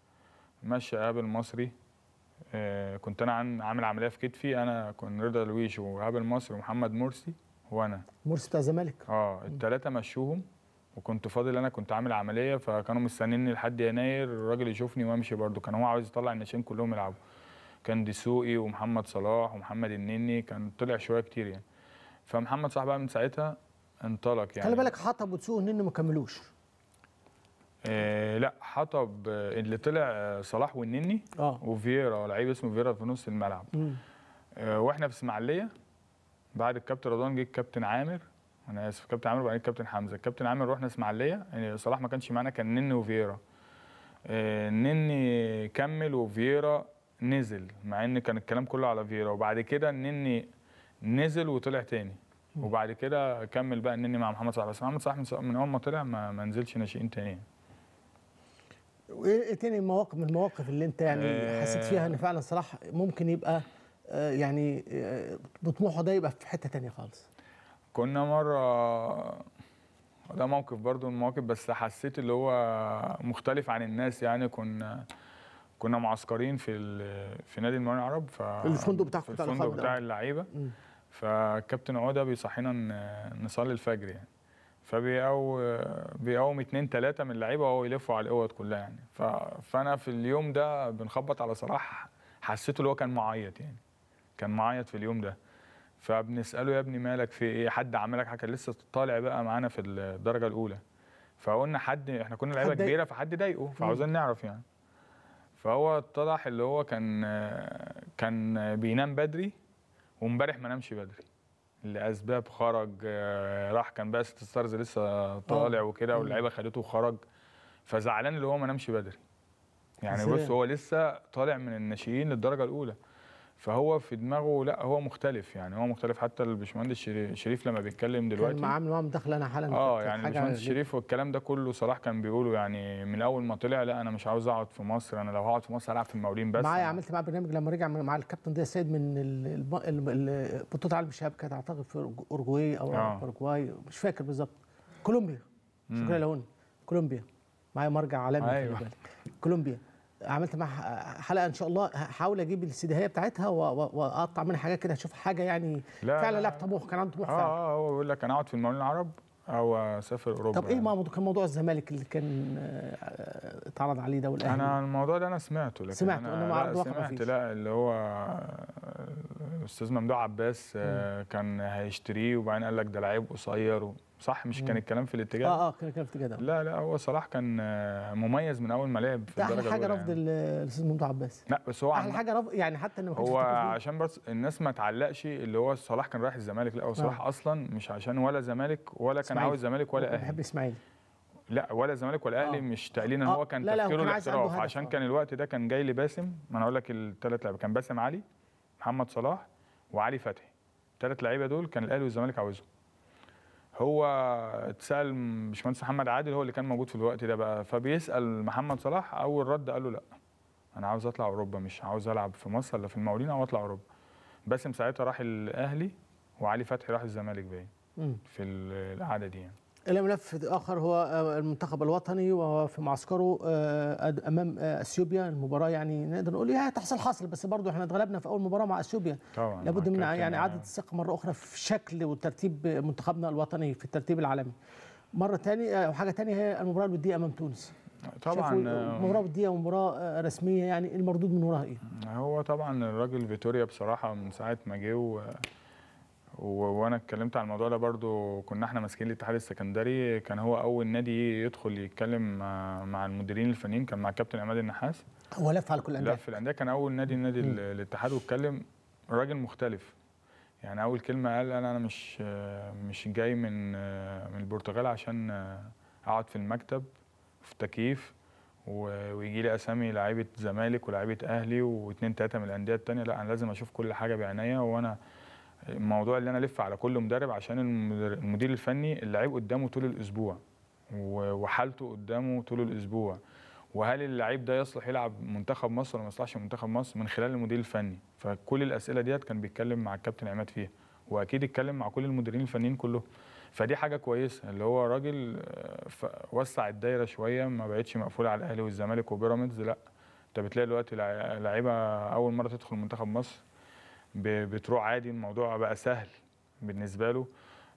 مشى قابل مصري آه، كنت انا عن- عامل عمليه في كتفي انا كنت رضا لويش وهابل مصري ومحمد مرسي وانا مرسي بتاع الزمالك اه الثلاثه مشوهم وكنت فاضل انا كنت عامل عمليه فكانوا مستنيني لحد يناير الراجل يشوفني وامشي برده كان هو عاوز يطلع الناشئين كلهم يلعبوا كان دسوقي ومحمد صلاح ومحمد النني كان طلع شويه كتير يعني فمحمد صلاح بقى من ساعتها انطلق يعني خلي بالك حطب وتسوق ونن ما كملوش آه لا حطب آه، اللي طلع آه، صلاح والنني اه وفييرا لعيب اسمه فييرا في نص الملعب مم. آه، واحنا في اسماعيليه بعد الكابتن رضوان جه الكابتن عامر انا اسف كابتن عامر وبعدين الكابتن حمزه الكابتن عامر رحنا اسماعيليه يعني صلاح ما كانش معانا كان نني وفييرا آه، نني كمل وفييرا نزل مع ان كان الكلام كله على فييرا وبعد كده نني نزل وطلع تاني وبعد كده كمل بقى النني مع محمد صلاح بس محمد صلاح من- من اول ما طلع ما, ما نزلش ناشئين تاني وايه إيه تاني مواقف من المواقف اللي انت يعني آه. حسيت فيها ان فعلا صلاح ممكن يبقى آه، يعني آه، بطموحه ده يبقى في حته تانية خالص كنا مرة ده موقف برضو من المواقف بس حسيت اللي هو مختلف عن الناس يعني كنا كنا معسكرين في ال- في نادي المقاولين العرب ف الفندق بتاعكم في بتاع الفندق الأخوات بتاع ده. اللعيبه مم. فكابتن عوده بيصحينا ن- نصلي الفجر يعني فبيقو بيقوم اتنين تلاته من اللعيبه وهو يلفوا على الاوض كلها يعني ف... فانا في اليوم ده بنخبط على صلاح حسيته اللي هو كان معيط يعني كان معيط في اليوم ده فبنساله يا ابني مالك في ايه حد عملك حاجه كان لسه طالع بقى معانا في الدرجه الاولى فقلنا حد احنا كنا لعيبه حد ضايق- كبيره فحد ضايقه فعاوزين نعرف يعني فهو اتضح اللي هو كان كان بينام بدري وامبارح ما نامش بدري لاسباب خرج آه، راح كان بقى ست ستارز لسه طالع وكده مم. واللعيبه خدته وخرج فزعلان اللي هو ما نامش بدري يعني سلام. بص هو لسه طالع من الناشئين للدرجه الاولى فهو في دماغه لا هو مختلف يعني هو مختلف حتى الباشمهندس شري- شريف لما بيتكلم كان دلوقتي معاه معاه مداخله انا حالا اه كانت يعني حاجة الباشمهندس ليه. شريف والكلام ده كله صلاح كان بيقوله يعني من اول ما طلع لا انا مش عاوز اقعد في مصر انا لو هقعد في مصر هلعب في المقاولين بس معايا أنا- عملت معاه برنامج لما رجع من- مع الكابتن ضياء السيد من ال- الب- ال- ال- بطوله عالم الشباب كانت اعتقد في أورج- اورجواي او آه. اوروجواي مش فاكر بالظبط كولومبيا مم. شكرا لهون كولومبيا معايا مرجع عالمي خلي أيوة. بالك كولومبيا عملت معاه حلقه ان شاء الله هحاول اجيب السيديهيه بتاعتها و- و- واقطع منها حاجات كده اشوف حاجه يعني لا، فعلا لا، لاعب طموح كان عنده طموح اه فعلا اه هو بيقول لك انا اقعد في المقاولين العرب او اسافر اوروبا طب ايه موضوع كان موضوع الزمالك اللي كان آه، آه، اتعرض عليه ده والاهلي انا الموضوع ده انا سمعته لكن سمعته، أنا إنما لا عرض واقع سمعت مفيش. لا اللي هو الاستاذ ممدوح عباس آه، كان هيشتريه وبعدين قال لك ده لعيب قصير و- صح مش كان مم. الكلام في الاتجاه اه اه كان كان في كده لا لا هو صلاح كان آه، مميز من اول ما لعب في ده الدرجه احلى حاجه الأولى رفض يعني. ال- الاستاذ ممدوح عباس لا بس هو احلى عم- حاجه رفض يعني حتى ان ما كانش هو في تفاصيل. عشان بس الناس ما تعلقش اللي هو صلاح كان رايح الزمالك لا هو صلاح اصلا مش عشان ولا زمالك ولا كان إسماعيلي. عاوز زمالك ولا هو اهلي بيحب اسماعيل لا ولا زمالك ولا اهلي آه. مش تقليل ان آه، هو كان لا، لا، هو تفكيره كان عايز عنده الاحتراف هدف، عشان آه. كان الوقت ده كان جاي لي باسم ما انا اقول لك الثلاث لعيبه كان باسم علي محمد صلاح وعلي فتحي الثلاث لعيبه دول كان الاهلي والزمالك عاوزهم هو اتسال باشمهندس محمد عادل هو اللي كان موجود في الوقت ده بقى فبيسال محمد صلاح اول رد قال له لا انا عاوز اطلع اوروبا مش عاوز العب في مصر ولا في المقاولين او اطلع اوروبا باسم ساعتها راح الاهلي وعلي فتحي راح الزمالك باين مم. في ال- القعده دي يعني الى ملف اخر هو آه، المنتخب الوطني وهو في معسكره آه، أد- امام آه، اثيوبيا المباراه يعني نقدر نقول هي تحصل حاصل بس برضه احنا اتغلبنا في اول مباراه مع اثيوبيا طبعا لابد من مع يعني كابتن- اعاده الثقه مره اخرى في شكل وترتيب منتخبنا الوطني في الترتيب العالمي مره ثانيه وحاجه ثانيه هي المباراه الوديه امام تونس طبعا شافوا آه، مباراه وديه ومباراه آه، رسميه يعني المردود من وراها ايه؟ هو طبعا الراجل فيتوريا بصراحة من ساعة ما جه و... و... وانا اتكلمت على الموضوع ده برضو كنا احنا ماسكين الاتحاد السكندري كان هو اول نادي يدخل يتكلم مع, مع المديرين الفنيين كان مع كابتن عماد النحاس هو لف على كل الانديه لف الانديه كان اول نادي نادي ال- الاتحاد واتكلم راجل مختلف يعني اول كلمه قال انا انا مش مش جاي من من البرتغال عشان اقعد في المكتب في تكييف و- ويجي لي اسامي لعيبه زمالك ولاعيبه اهلي واثنين ثلاثه من الانديه التانيه لا انا لازم اشوف كل حاجه بعينيا وانا الموضوع اللي انا الف على كل مدرب عشان المدر- المدير الفني اللعيب قدامه طول الاسبوع و- وحالته قدامه طول الاسبوع وهل اللعيب ده يصلح يلعب منتخب مصر ولا ما يصلحش منتخب مصر من خلال المدير الفني فكل الاسئله ديت كان بيتكلم مع الكابتن عماد فيها واكيد اتكلم مع كل المديرين الفنيين كلهم فدي حاجه كويسه اللي هو راجل آه، ف- وسع الدايره شويه ما بقتش مقفوله على الاهلي والزمالك وبيراميدز لا انت بتلاقي دلوقتي لع- لعيبه اول مره تدخل منتخب مصر ب- بتروح عادي الموضوع بقى سهل بالنسبه له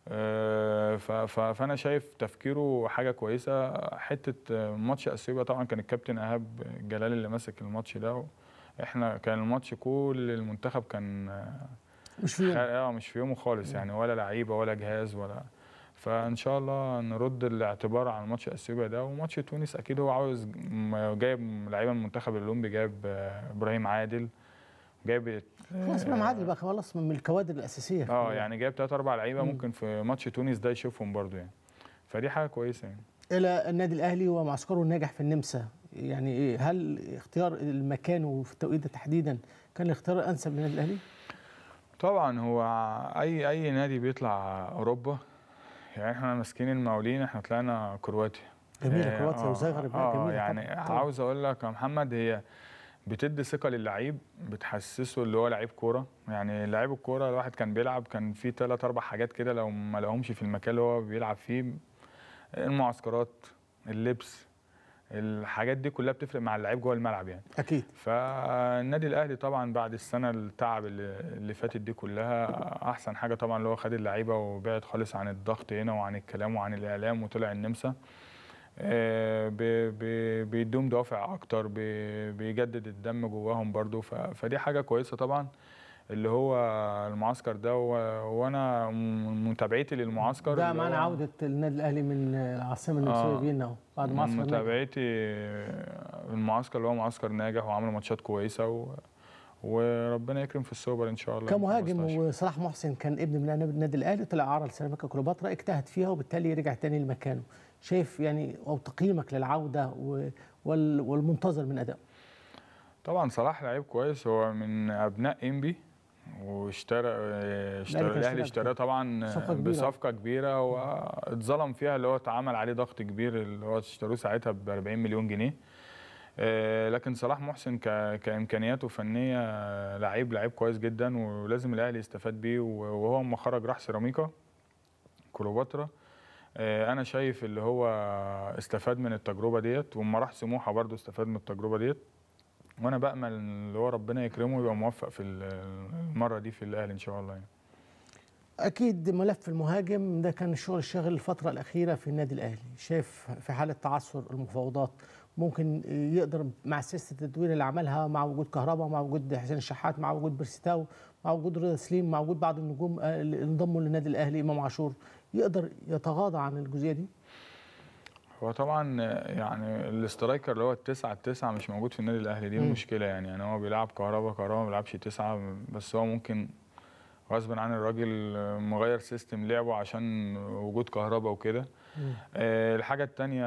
آه، ف- ف- فانا شايف تفكيره حاجه كويسه حته آه، ماتش اثيوبيا طبعا كان الكابتن ايهاب جلال اللي ماسك الماتش ده احنا كان الماتش كل المنتخب كان آه، مش في يوم. خ- اه مش في يومه خالص يعني ولا لعيبه ولا جهاز ولا فان شاء الله نرد الاعتبار على ماتش اثيوبيا ده وماتش تونس اكيد هو عاوز م- جايب لعيبه من المنتخب الاولمبي جايب آه، ابراهيم عادل جايب خلاص ابراهيم عادل بقى خلاص من الكوادر الاساسيه اه يعني جايب ثلاث اربع لعيبه مم. ممكن في ماتش تونس ده يشوفهم برضو يعني فدي حاجه كويسه يعني الى النادي الاهلي ومعسكره الناجح في النمسا يعني إيه، هل اختيار المكان وفي التوقيت ده تحديدا كان الاختيار الانسب للنادي الاهلي؟ طبعا هو اي اي نادي بيطلع اوروبا يعني احنا ماسكين المقاولين احنا طلعنا كرواتيا جميلة آه، كرواتيا آه، وزغرب بقى اه جميلة يعني طبعاً، طبعاً. عاوز اقول لك يا محمد هي بتدي ثقه للعيب بتحسسه اللي هو لعيب كوره يعني لعيب الكوره الواحد كان بيلعب كان في ثلاث اربع حاجات كده لو ما لقاهمش في المكان اللي هو بيلعب فيه المعسكرات اللبس الحاجات دي كلها بتفرق مع اللعيب جوه الملعب يعني اكيد فالنادي الاهلي طبعا بعد السنه التعب اللي, اللي فاتت دي كلها احسن حاجه طبعا اللي هو خد اللعيبه وبعد خالص عن الضغط هنا وعن الكلام وعن الاعلام وطلع النمسا آه، بي- بي- بيدوم دوافع اكتر بي- بيجدد الدم جواهم برضو ف- فدي حاجه كويسه طبعا اللي هو المعسكر ده و- وانا م- متابعتي للمعسكر ده اللي معانا هو- عوده النادي الاهلي من العاصمه النمساويه آه. فيينا اهو بعد معسكر ناجح. متابعتي المعسكر اللي هو معسكر ناجح وعملوا ماتشات كويسه و... وربنا يكرم في السوبر ان شاء الله كمهاجم 15. وصلاح محسن كان ابن من لاعبي النادي الاهلي طلع عرض سيراميكا كليوباترا اجتهد فيها وبالتالي رجع تاني لمكانه شايف يعني او تقييمك للعوده و- وال- والمنتظر من ادائه طبعا صلاح لعيب كويس هو من ابناء انبي واشترى اشترى كان الاهلي اشترى اشتراه طبعا صفقة كبيرة. بصفقه كبيره واتظلم فيها اللي هو اتعمل عليه ضغط كبير اللي هو اشتروه ساعتها ب 40 مليون جنيه آه، لكن صلاح محسن ك... كامكانياته فنيه آه، لعيب لعيب كويس جدا ولازم الاهلي يستفاد بيه وهو اما خرج راح سيراميكا كليوباترا آه، انا شايف اللي هو استفاد من التجربه ديت واما راح سموحه برضه استفاد من التجربه ديت وانا بامل اللي هو ربنا يكرمه ويبقى موفق في المره دي في الاهلي ان شاء الله يعني. اكيد ملف المهاجم ده كان الشغل الشاغل الفتره الاخيره في النادي الاهلي شايف في حاله تعثر المفاوضات ممكن يقدر مع سياسه التدوير اللي عملها مع وجود كهرباء مع وجود حسين الشحات مع وجود بيرسيتاو مع وجود رضا سليم مع وجود بعض النجوم آه، اللي انضموا للنادي الاهلي امام عاشور يقدر يتغاضى عن الجزئيه دي هو طبعا يعني الاسترايكر اللي هو التسعة التسعة مش موجود في النادي الاهلي دي مم. المشكله يعني يعني هو بيلعب كهربا كهربا ما بيلعبش تسعة بس هو ممكن غصب عن الراجل مغير سيستم لعبه عشان وجود كهربا وكده آه، الحاجة التانية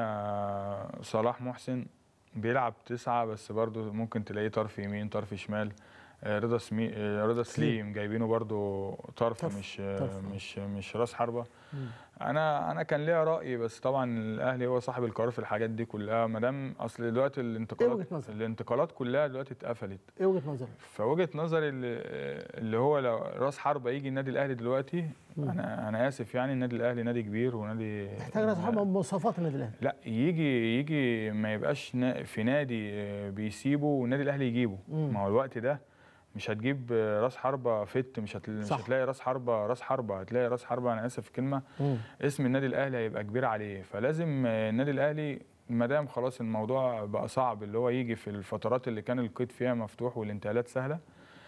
صلاح محسن بيلعب تسعة بس برضو ممكن تلاقيه طرف يمين طرف شمال آه، رضا سمي آه، رضا سليم جايبينه برضو طرف, طرف، مش آه، طرف. مش مش راس حربة مم. انا انا كان ليا راي بس طبعا الاهلي هو صاحب القرار في الحاجات دي كلها ما دام اصل دلوقتي إيه الانتقالات وجهة نظرك؟ الانتقالات كلها دلوقتي اتقفلت ايه وجهه نظرك؟ فوجهه نظري اللي, اللي هو لو راس حربه يجي النادي الاهلي دلوقتي مم. انا انا اسف يعني النادي الاهلي نادي كبير ونادي محتاج راس حربه بمواصفات النادي الاهلي لا يجي يجي ما يبقاش نا- في نادي آه، بيسيبه والنادي الاهلي يجيبه مم. ما هو الوقت ده مش هتجيب آه، راس حربه فت مش هتل... مش صح. هتلاقي راس حربه راس حربه هتلاقي راس حربه انا اسف في الكلمه مم. اسم النادي الاهلي هيبقى كبير عليه فلازم آه، النادي الاهلي ما دام خلاص الموضوع بقى صعب اللي هو يجي في الفترات اللي كان القيد فيها مفتوح والانتقالات سهله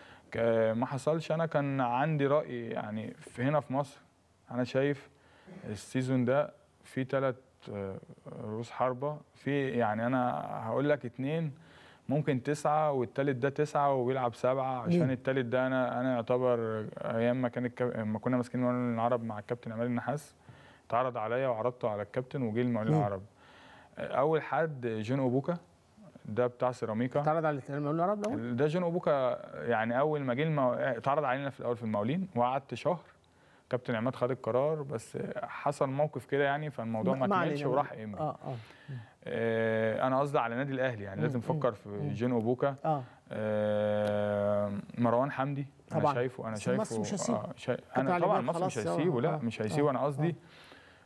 ك- ما حصلش انا كان عندي راي يعني في هنا في مصر انا شايف السيزون ده في ثلاث رؤوس حربه في يعني انا هقول لك اتنين ممكن تسعة والتالت ده تسعة وبيلعب سبعة عشان مين؟ التالت ده أنا أنا يعتبر أيام ما كان الكاب... لما كنا ماسكين المقاولين العرب مع الكابتن عماد النحاس اتعرض عليا وعرضته على الكابتن وجه المقاولين مين؟ العرب أول حد جون أوبوكا ده بتاع سيراميكا اتعرض على المقاولين العرب الاول ده جون اوبوكا يعني اول ما جه المو... اتعرض علينا في الاول في المقاولين وقعدت شهر كابتن عماد خد القرار بس حصل موقف كده يعني فالموضوع ما كملش علينا. وراح انبي اه اه آه انا قصدي على النادي الاهلي يعني مم، لازم مم، نفكر في مم. جون اوبوكا اه آه مروان حمدي طبعاً. انا شايفه انا بس شايفه مصر مش هيسيبه. آه شاي... كابتن انا علي طبعا بال مصر مش خلاص، آه، هيسيبه لا آه، مش آه، هيسيبه انا آه. قصدي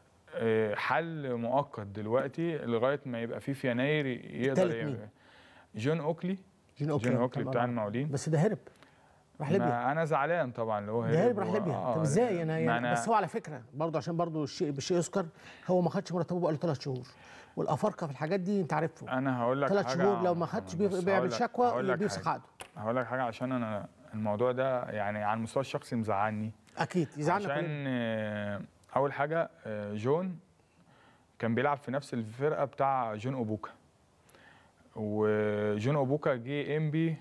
آه، حل مؤقت دلوقتي لغايه ما يبقى فيه في يناير يقدر التالت يعمل مين؟ جون اوكلي جون اوكلي جون اوكلي طبعاً. بتاع المقاولين بس ده هرب راح ليبيا ما انا زعلان طبعا اللي هو ده هرب راح و- ليبيا آه، طب ازاي انا ما يعني بس هو على فكره برضه عشان برضه الشيء بالشيء يذكر هو ما خدش مرتبه بقاله ثلاث شهور والافارقه في الحاجات دي انت عارفهم انا هقول لك ثلاث حاجة شهور لو ما خدش بي- بص، هقول بيعمل لك- شكوى هقول لك بيفسخ حاجة. عقده هقول لك حاجه عشان انا الموضوع ده يعني على المستوى الشخصي مزعلني اكيد يزعلنا عشان كلنا آه، اول حاجه آه، جون كان بيلعب في نفس الفرقه بتاع جون اوبوكا وجون اوبوكا جه انبي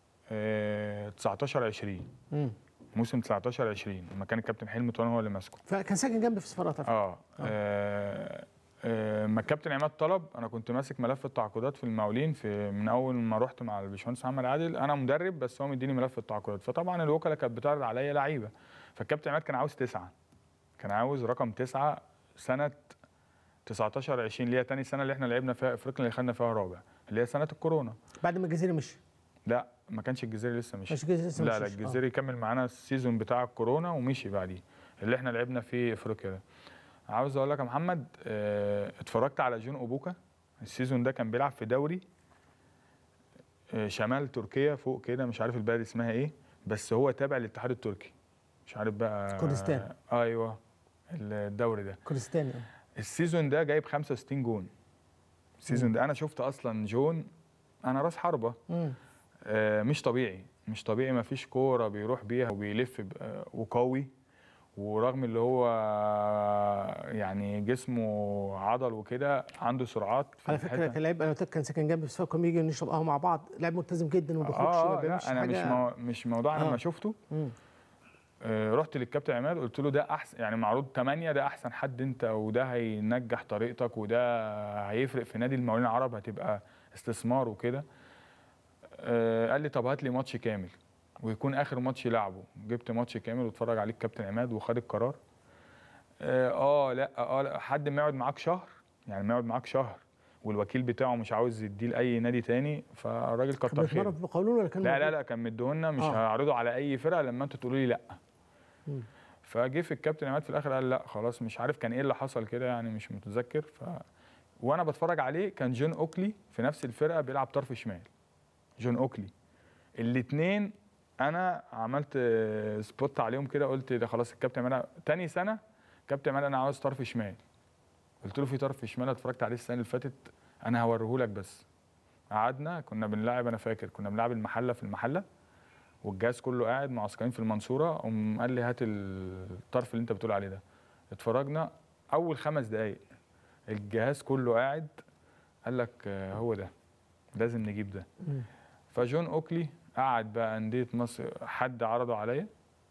19 20 مم. موسم 19 20 لما كان الكابتن حلمي طوان هو اللي ماسكه فكان ساكن جنبي في سفارات اه آه، آه، ما الكابتن عماد طلب انا كنت ماسك ملف التعاقدات في المقاولين في من اول ما رحت مع الباشمهندس محمد عادل انا مدرب بس هو مديني ملف التعاقدات فطبعا الوكلاء كانت بتعرض عليا لعيبه فالكابتن عماد كان عاوز تسعه كان عاوز رقم تسعه سنه 19 20 اللي هي تاني سنه اللي احنا لعبنا فيها افريقيا اللي خدنا فيها رابع اللي هي سنه الكورونا بعد ما الجزيره مشي لا ما كانش الجزيري لسه مشي مش الجزيري لسه لا لا مشيش، آه. الجزيري كمل معانا السيزون بتاع الكورونا ومشي بعديه اللي احنا لعبنا فيه افريقيا ده عاوز اقول لك يا محمد اه اتفرجت على جون اوبوكا السيزون ده كان بيلعب في دوري اه شمال تركيا فوق كده مش عارف البلد اسمها ايه بس هو تابع للاتحاد التركي مش عارف بقى كردستان. ايوه الدوري ده كردستان السيزون ده جايب 65 جون السيزون مم. ده انا شفت اصلا جون انا راس حربه مم. آه، مش طبيعي مش طبيعي ما فيش كوره بيروح بيها وبيلف ب- آه، وقوي ورغم اللي هو آه، يعني جسمه عضل وكده عنده سرعات في على فكره الحتة. كان لعيب انا قلت لك كان ساكن جنبي في سفارات كنا بيجي نشرب قهوه مع بعض لاعب ملتزم جدا وما بيخرجش ما اه بيعملش لا انا مش حاجة- مو... مش موضوع انا آه. لما شفته مم. آه، رحت للكابتن عماد قلت له ده احسن يعني معروض 8 ده احسن حد انت وده هينجح طريقتك وده هيفرق في نادي المقاولين العرب هتبقى استثمار وكده آه، قال لي طب هات لي ماتش كامل ويكون اخر ماتش يلعبه جبت ماتش كامل واتفرج عليه الكابتن عماد وخد القرار اه آه، لا اه لا حد ما يقعد معاك شهر يعني ما يقعد معاك شهر والوكيل بتاعه مش عاوز يديه لاي نادي تاني فالراجل كان كتر بيتمرن خيره في مقاولون ولا كان لا لا موجود؟ لا كان مديهولنا مش آه. هعرضه على اي فرقه لما انتوا تقولوا لي لا مم. فجه في الكابتن عماد في الاخر قال لا خلاص مش عارف كان ايه اللي حصل كده يعني مش متذكر ف وانا بتفرج عليه كان جون اوكلي في نفس الفرقه بيلعب طرف شمال جون اوكلي الاثنين انا عملت آه، سبوت عليهم كده قلت ده خلاص الكابتن عماد تاني سنه كابتن عماد انا عاوز طرف شمال قلت له في طرف شمال اتفرجت عليه السنه اللي فاتت انا هوريهولك بس قعدنا كنا بنلعب انا فاكر كنا بنلعب المحله في المحله والجهاز كله قاعد معسكرين في المنصوره قام قال لي هات الطرف اللي انت بتقول عليه ده اتفرجنا اول خمس دقايق الجهاز كله قاعد قال لك آه، هو ده لازم نجيب ده مم. فجون اوكلي قعد بقى انديه مصر حد عرضه عليا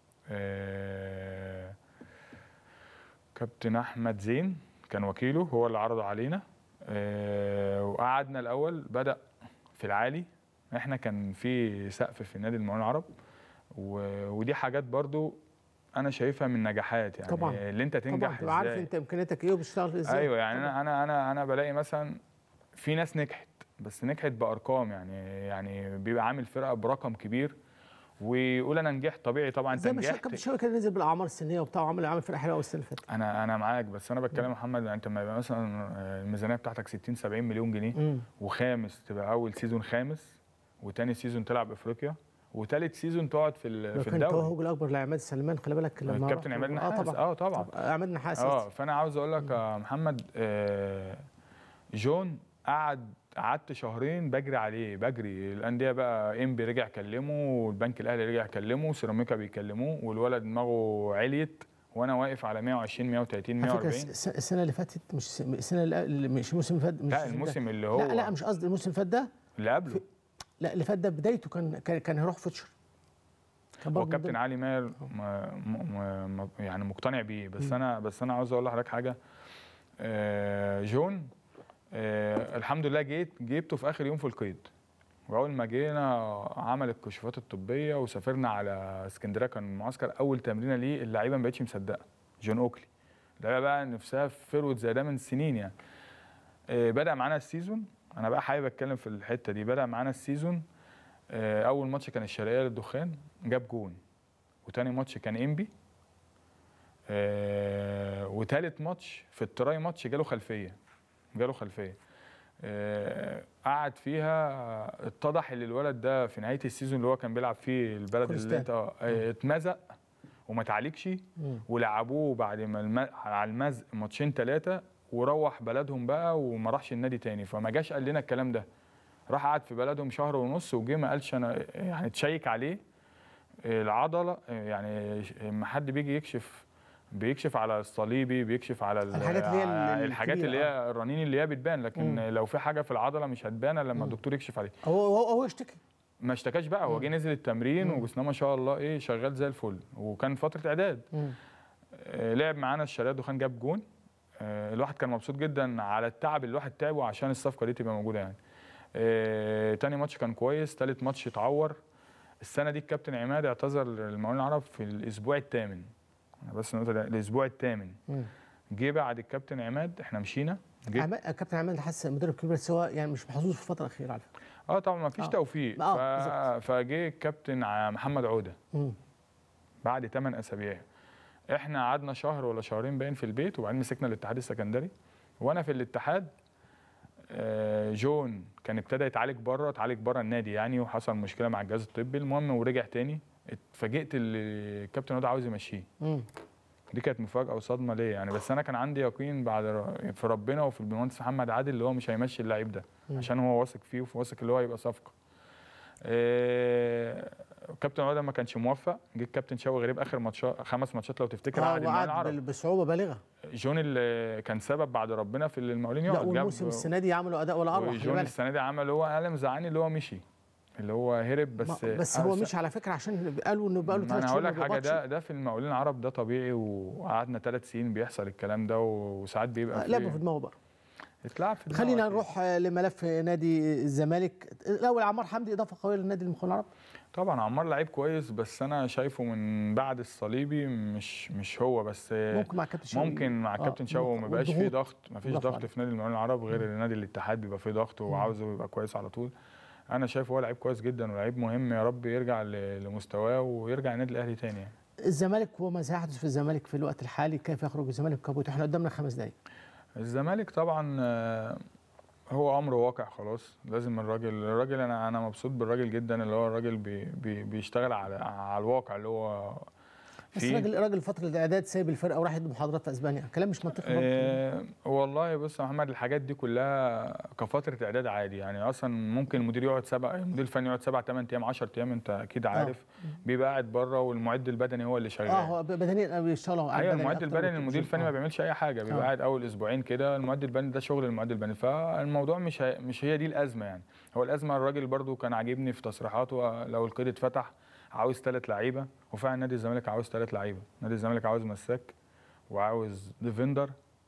آه، كابتن احمد زين كان وكيله هو اللي عرضه علينا آه، وقعدنا الاول بدا في العالي احنا كان في سقف في نادي المقاولين العرب و- ودي حاجات برضو انا شايفها من نجاحات يعني طبعاً. اللي انت طبعا تنجح تبقى عارف ازاي انت امكانياتك ايه وبتشتغل ازاي ايوه يعني انا انا انا انا بلاقي مثلا في ناس نجحت بس نجحت بارقام يعني يعني بيبقى عامل فرقه برقم كبير ويقول انا نجحت طبيعي طبعا انت زي ما الشباب- نجحت كابتن الشباب كده نزل بالاعمار السنيه وبتاع وعمل عمل فرقه حلوه قوي السنه اللي فاتت انا انا معاك بس انا بتكلم يا محمد انت لما يبقى مثلا الميزانيه بتاعتك 60 70 مليون جنيه مم. وخامس تبقى اول سيزون خامس وتاني سيزون تلعب افريقيا وتالت سيزون تقعد في ال- لو في كان الدوري التوهج الاكبر لعماد سلمان خلي بالك لما الكابتن راح- عماد اه نحاس طبعا اه طبعا طبعا عماد نحاس اه فانا عاوز اقول لك يا محمد آه جون قعد قعدت شهرين بجري عليه بجري الانديه بقى انبي رجع كلمه والبنك الاهلي رجع كلمه سيراميكا بيكلموه والولد دماغه عليت وانا واقف على 120 130 على فكره 140 الس- السنه اللي فاتت مش السنه اللي اللي- مش الموسم اللي فات مش لا ده. الموسم اللي هو لا لا مش قصدي الموسم اللي فات ده اللي قبله لا اللي فات ده بدايته كان كان, كان هيروح فوتشر كان هو برضه من كابتن ضمن- علي ماهر م- م- م- يعني مقتنع بيه بس مم. انا بس انا عاوز اقول لحضرتك حاجه آه، جون آه، الحمد لله جيت جبته في اخر يوم في القيد واول ما جينا عمل الكشوفات الطبيه وسافرنا على اسكندريه كان معسكر اول تمرينه ليه اللعيبه ما بقتش مصدقه جون اوكلي اللعيبه بقى نفسها في فيرود زي ده من سنين يعني آه، بدا معانا السيزون انا بقى حابب اتكلم في الحته دي بدا معانا السيزون آه، اول ماتش كان الشرقيه للدخان جاب جون وتاني ماتش كان انبي آه، وتالت ماتش في التراي ماتش جاله خلفيه جاله خلفيه آه، قعد فيها اتضح ان الولد ده في نهايه السيزون اللي هو كان بيلعب فيه البلد اللي انت آه، اتمزق وما تعالجش مم. ولعبوه بعد ما الم... على المزق ماتشين ثلاثه وروح بلدهم بقى وما راحش النادي تاني فما جاش قال لنا الكلام ده راح قعد في بلدهم شهر ونص وجه ما قالش انا يعني تشيك عليه العضله يعني لما حد بيجي يكشف بيكشف على الصليبي بيكشف على ال- الحاجات اللي هي ال- على الحاجات اللي الكبيرة، هي الرنين اللي هي بتبان لكن مم. لو في حاجه في العضله مش هتبان إلا لما الدكتور يكشف عليه هو هو هو يشتكي ما اشتكاش بقى هو جه نزل التمرين مم. وبسم الله ما شاء الله ايه شغال زي الفل وكان فتره اعداد مم. آه، لعب معانا الشرقية دخان جاب جون آه، الواحد كان مبسوط جدا على التعب اللي الواحد تعبه عشان الصفقه دي تبقى موجوده يعني آه، تاني ماتش كان كويس تالت ماتش اتعور السنه دي الكابتن عماد اعتذر للمقاولين العرب في الاسبوع الثامن أنا بس النقطه ده الاسبوع الثامن مم. جه بعد الكابتن عماد احنا مشينا جه عماد- كابتن عماد حاسس مدرب كبير بس هو يعني مش محظوظ في الفتره الاخيره على فكره اه طبعا ما فيش آه. توفيق آه، ف... فجه الكابتن ع- محمد عوده مم. بعد 8 اسابيع احنا قعدنا شهر ولا شهرين باين في البيت وبعدين مسكنا الاتحاد السكندري وانا في الاتحاد آه، جون كان ابتدى يتعالج بره اتعالج بره النادي يعني وحصل مشكله مع الجهاز الطبي المهم ورجع تاني اتفاجئت ان الكابتن هدى عاوز يمشيه مم. دي كانت مفاجاه وصدمه ليا يعني بس انا كان عندي يقين بعد ر- في ربنا وفي المهندس محمد عادل اللي هو مش هيمشي اللعيب ده مم. عشان هو واثق فيه وواثق اللي هو هيبقى صفقه آه، كابتن عوده ما كانش موفق جه الكابتن شوقي غريب اخر ماتشات خمس ماتشات لو تفتكر اه قعد المقاولين وقعد العرب بال- بصعوبه بالغه جون اللي كان سبب بعد ربنا في المقاولين لا يقعد جاب- والموسم السنه دي عملوا اداء ولا اروع خلي وجون بالك السنه دي عمل هو انا مزعلني اللي هو مشي اللي هو هرب بس ما- بس أنا هو س- مش على فكره عشان قالوا انه بقى له ما ثلاث انا شهور هقول ما لك حاجه بيقبضش. ده ده في المقاولين العرب ده طبيعي وقعدنا ثلاث سنين بيحصل الكلام ده وساعات بيبقى لعبوا في دماغه بقى اتلعب في دماغه خلينا أكيد. نروح آه، لملف نادي الزمالك الاول عمار حمدي اضافه قويه للنادي المقاولين العرب طبعا عمار لعيب كويس بس انا شايفه من بعد الصليبي مش مش هو بس ممكن مع كابتن شوقي. ممكن مع آه، كابتن شوقي ممكن. وما بيبقاش فيه والضغوط. ضغط ما فيش برافو ضغط عليك. في نادي المقاولين العرب غير نادي الاتحاد بيبقى فيه ضغط وعاوزه يبقى كويس على طول انا شايفه هو لعيب كويس جدا ولعيب مهم يا رب يرجع ل- لمستواه ويرجع النادي الاهلي تاني يعني. الزمالك وما سيحدث في الزمالك في الوقت الحالي كيف يخرج الزمالك كابوت احنا قدامنا خمس دقائق الزمالك طبعا آه، هو امر واقع خلاص لازم الراجل الراجل انا انا مبسوط بالراجل جدا اللي هو الراجل بي بي بيشتغل على على الواقع اللي هو بس فيه راجل راجل فتره الاعداد سايب الفرقه وراح يدي محاضرات في اسبانيا كلام مش منطقي برضه آه والله بص يا محمد الحاجات دي كلها كفتره اعداد عادي يعني اصلا ممكن المدير يقعد سبع المدير الفني يقعد سبع ثمان ايام 10 ايام انت اكيد عارف بيبقى قاعد بره والمعد البدني هو اللي شغال اه هو بدنيا بيشتغلوا على ايوه البدني المعد أكتر البدني من المدير الفني ما آه. بيعملش اي حاجه بيبقى آه. قاعد اول اسبوعين كده المعد البدني ده شغل المعد البدني فالموضوع مش هي مش هي دي الازمه يعني هو الازمه الراجل برضو كان عاجبني في تصريحاته لو القيد اتفتح عاوز ثلاث لعيبه وفعلا نادي الزمالك عاوز ثلاث لعيبه نادي الزمالك عاوز مساك وعاوز ديفندر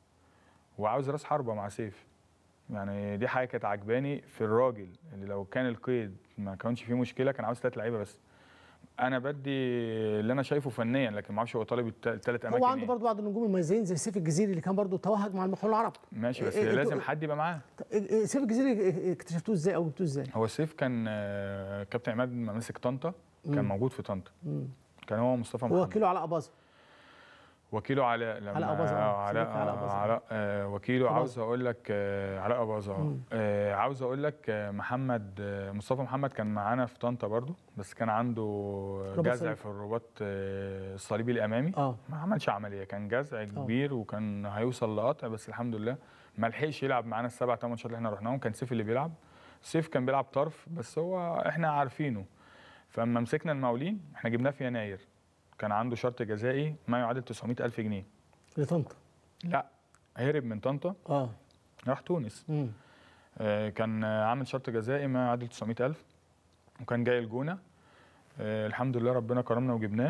وعاوز راس حربه مع سيف يعني دي حاجه كانت عجباني في الراجل اللي لو كان القيد ما كانش فيه مشكله كان عاوز ثلاث لعيبه بس انا بدي اللي انا شايفه فنيا لكن ما اعرفش هو طالب الثلاث اماكن هو عنده إيه. برضه بعض النجوم المميزين زي سيف الجزيري اللي كان برضه توهج مع المقاولين العرب ماشي بس إيه- إيه- لازم إنتوا- حد يبقى معاه إيه- إيه، سيف الجزيري اكتشفتوه ازاي او جبتوه ازاي؟ هو سيف كان آه، كابتن عماد لما مسك طنطا كان مم. موجود في طنطا مم. كان هو مصطفى هو محمد وكيله علاء باظه وكيله علاء لما علاء أباظة، آه، آه، علاء صديقي علاء آه، أباظة. علاء آه، وكيله أباظة. عاوز اقول لك آه، علاء اباظه مم. آه، عاوز اقول لك آه، محمد آه، مصطفى محمد كان معانا في طنطا برضو بس كان عنده رباط جزع صليبي. في الرباط آه، الصليبي الامامي اه ما عملش عمليه كان جزع كبير وكان هيوصل لقطع بس الحمد لله ما لحقش يلعب معانا السبع ثمان ماتشات اللي احنا رحناهم كان سيف اللي بيلعب سيف كان بيلعب طرف بس هو احنا عارفينه فلما مسكنا المقاولين احنا جبناه في يناير كان عنده شرط جزائي ما يعادل 900 ألف جنيه لطنطا لا هرب من طنطا اه راح تونس مم. آه، كان آه، عامل شرط جزائي ما يعادل 900 ألف وكان جاي الجونة آه، الحمد لله ربنا كرمنا وجبناه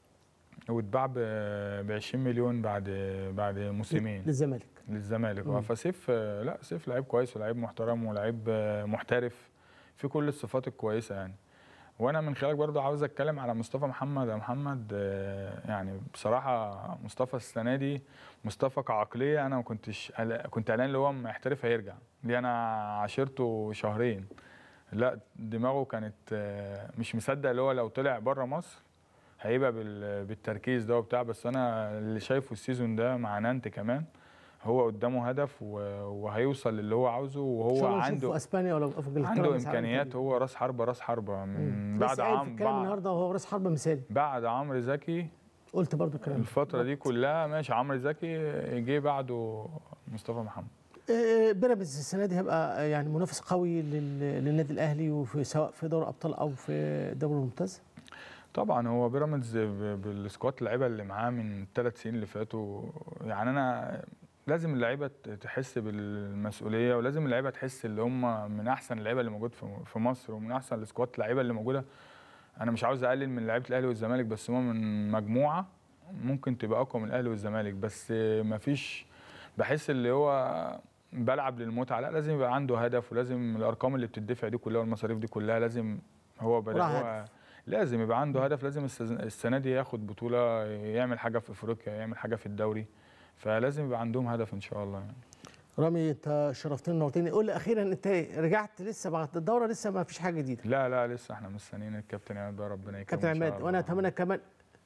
واتباع ب 20 مليون بعد بعد موسمين للزمالك للزمالك مم. اه فسيف آه، لا سيف لعيب كويس ولعيب محترم ولعيب آه، محترف في كل الصفات الكويسه يعني وانا من خلالك برضو عاوز اتكلم على مصطفى محمد يا محمد آه، يعني بصراحه مصطفى السنه دي مصطفى كعقليه انا ما كنتش قلق- كنت قلقان اللي هو ما يحترف هيرجع ليه انا عاشرته شهرين لا دماغه كانت آه، مش مصدق اللي هو لو طلع بره مصر هيبقى بال- بالتركيز ده وبتاع بس انا اللي شايفه السيزون ده مع نانت كمان هو قدامه هدف و- وهيوصل للي هو عاوزه ان وهو شاء الله نشوفه عنده في اسبانيا ولا في انجلترا عنده مثلاً. امكانيات هو راس حربه راس حربه من مم. بعد لسه قايل في عم الكلام بعد, النهارده وهو راس حربه مثالي بعد عمرو زكي قلت برضو الكلام ده. الفتره دي كلها ماشي عمرو زكي جه بعده مصطفى محمد آه، بيراميدز السنه دي هيبقى يعني منافس قوي لل- للنادي الاهلي وفي سواء في دوري ابطال او في الدوري الممتاز طبعا هو بيراميدز ب- بالسكواد اللعيبه اللي معاه من الثلاث سنين اللي فاتوا يعني انا لازم اللعيبه ت- تحس بالمسؤوليه ولازم اللعيبه تحس ان هم من احسن اللعيبه اللي موجود في في مصر ومن احسن السكواد اللعيبه اللي موجوده انا مش عاوز اقلل من لعيبه الاهلي والزمالك بس هم من مجموعه ممكن تبقى اقوى من الاهلي والزمالك بس مفيش بحس اللي هو بلعب للمتعه لا لازم يبقى عنده هدف ولازم الارقام اللي بتدفع دي كلها والمصاريف دي كلها لازم هو بدأ وراها هو لازم يبقى عنده هدف لازم السز- السنه دي ياخد بطوله يعمل حاجه في افريقيا يعمل حاجه في الدوري فلازم يبقى عندهم هدف ان شاء الله يعني. رامي انت شرفتني ونورتني قول لي اخيرا انت رجعت لسه بعد الدوره لسه ما فيش حاجه جديده لا لا لسه احنا مستنيين الكابتن عماد بقى ربنا يكرمه كابتن إن شاء عماد الله. وانا اتمنى كمان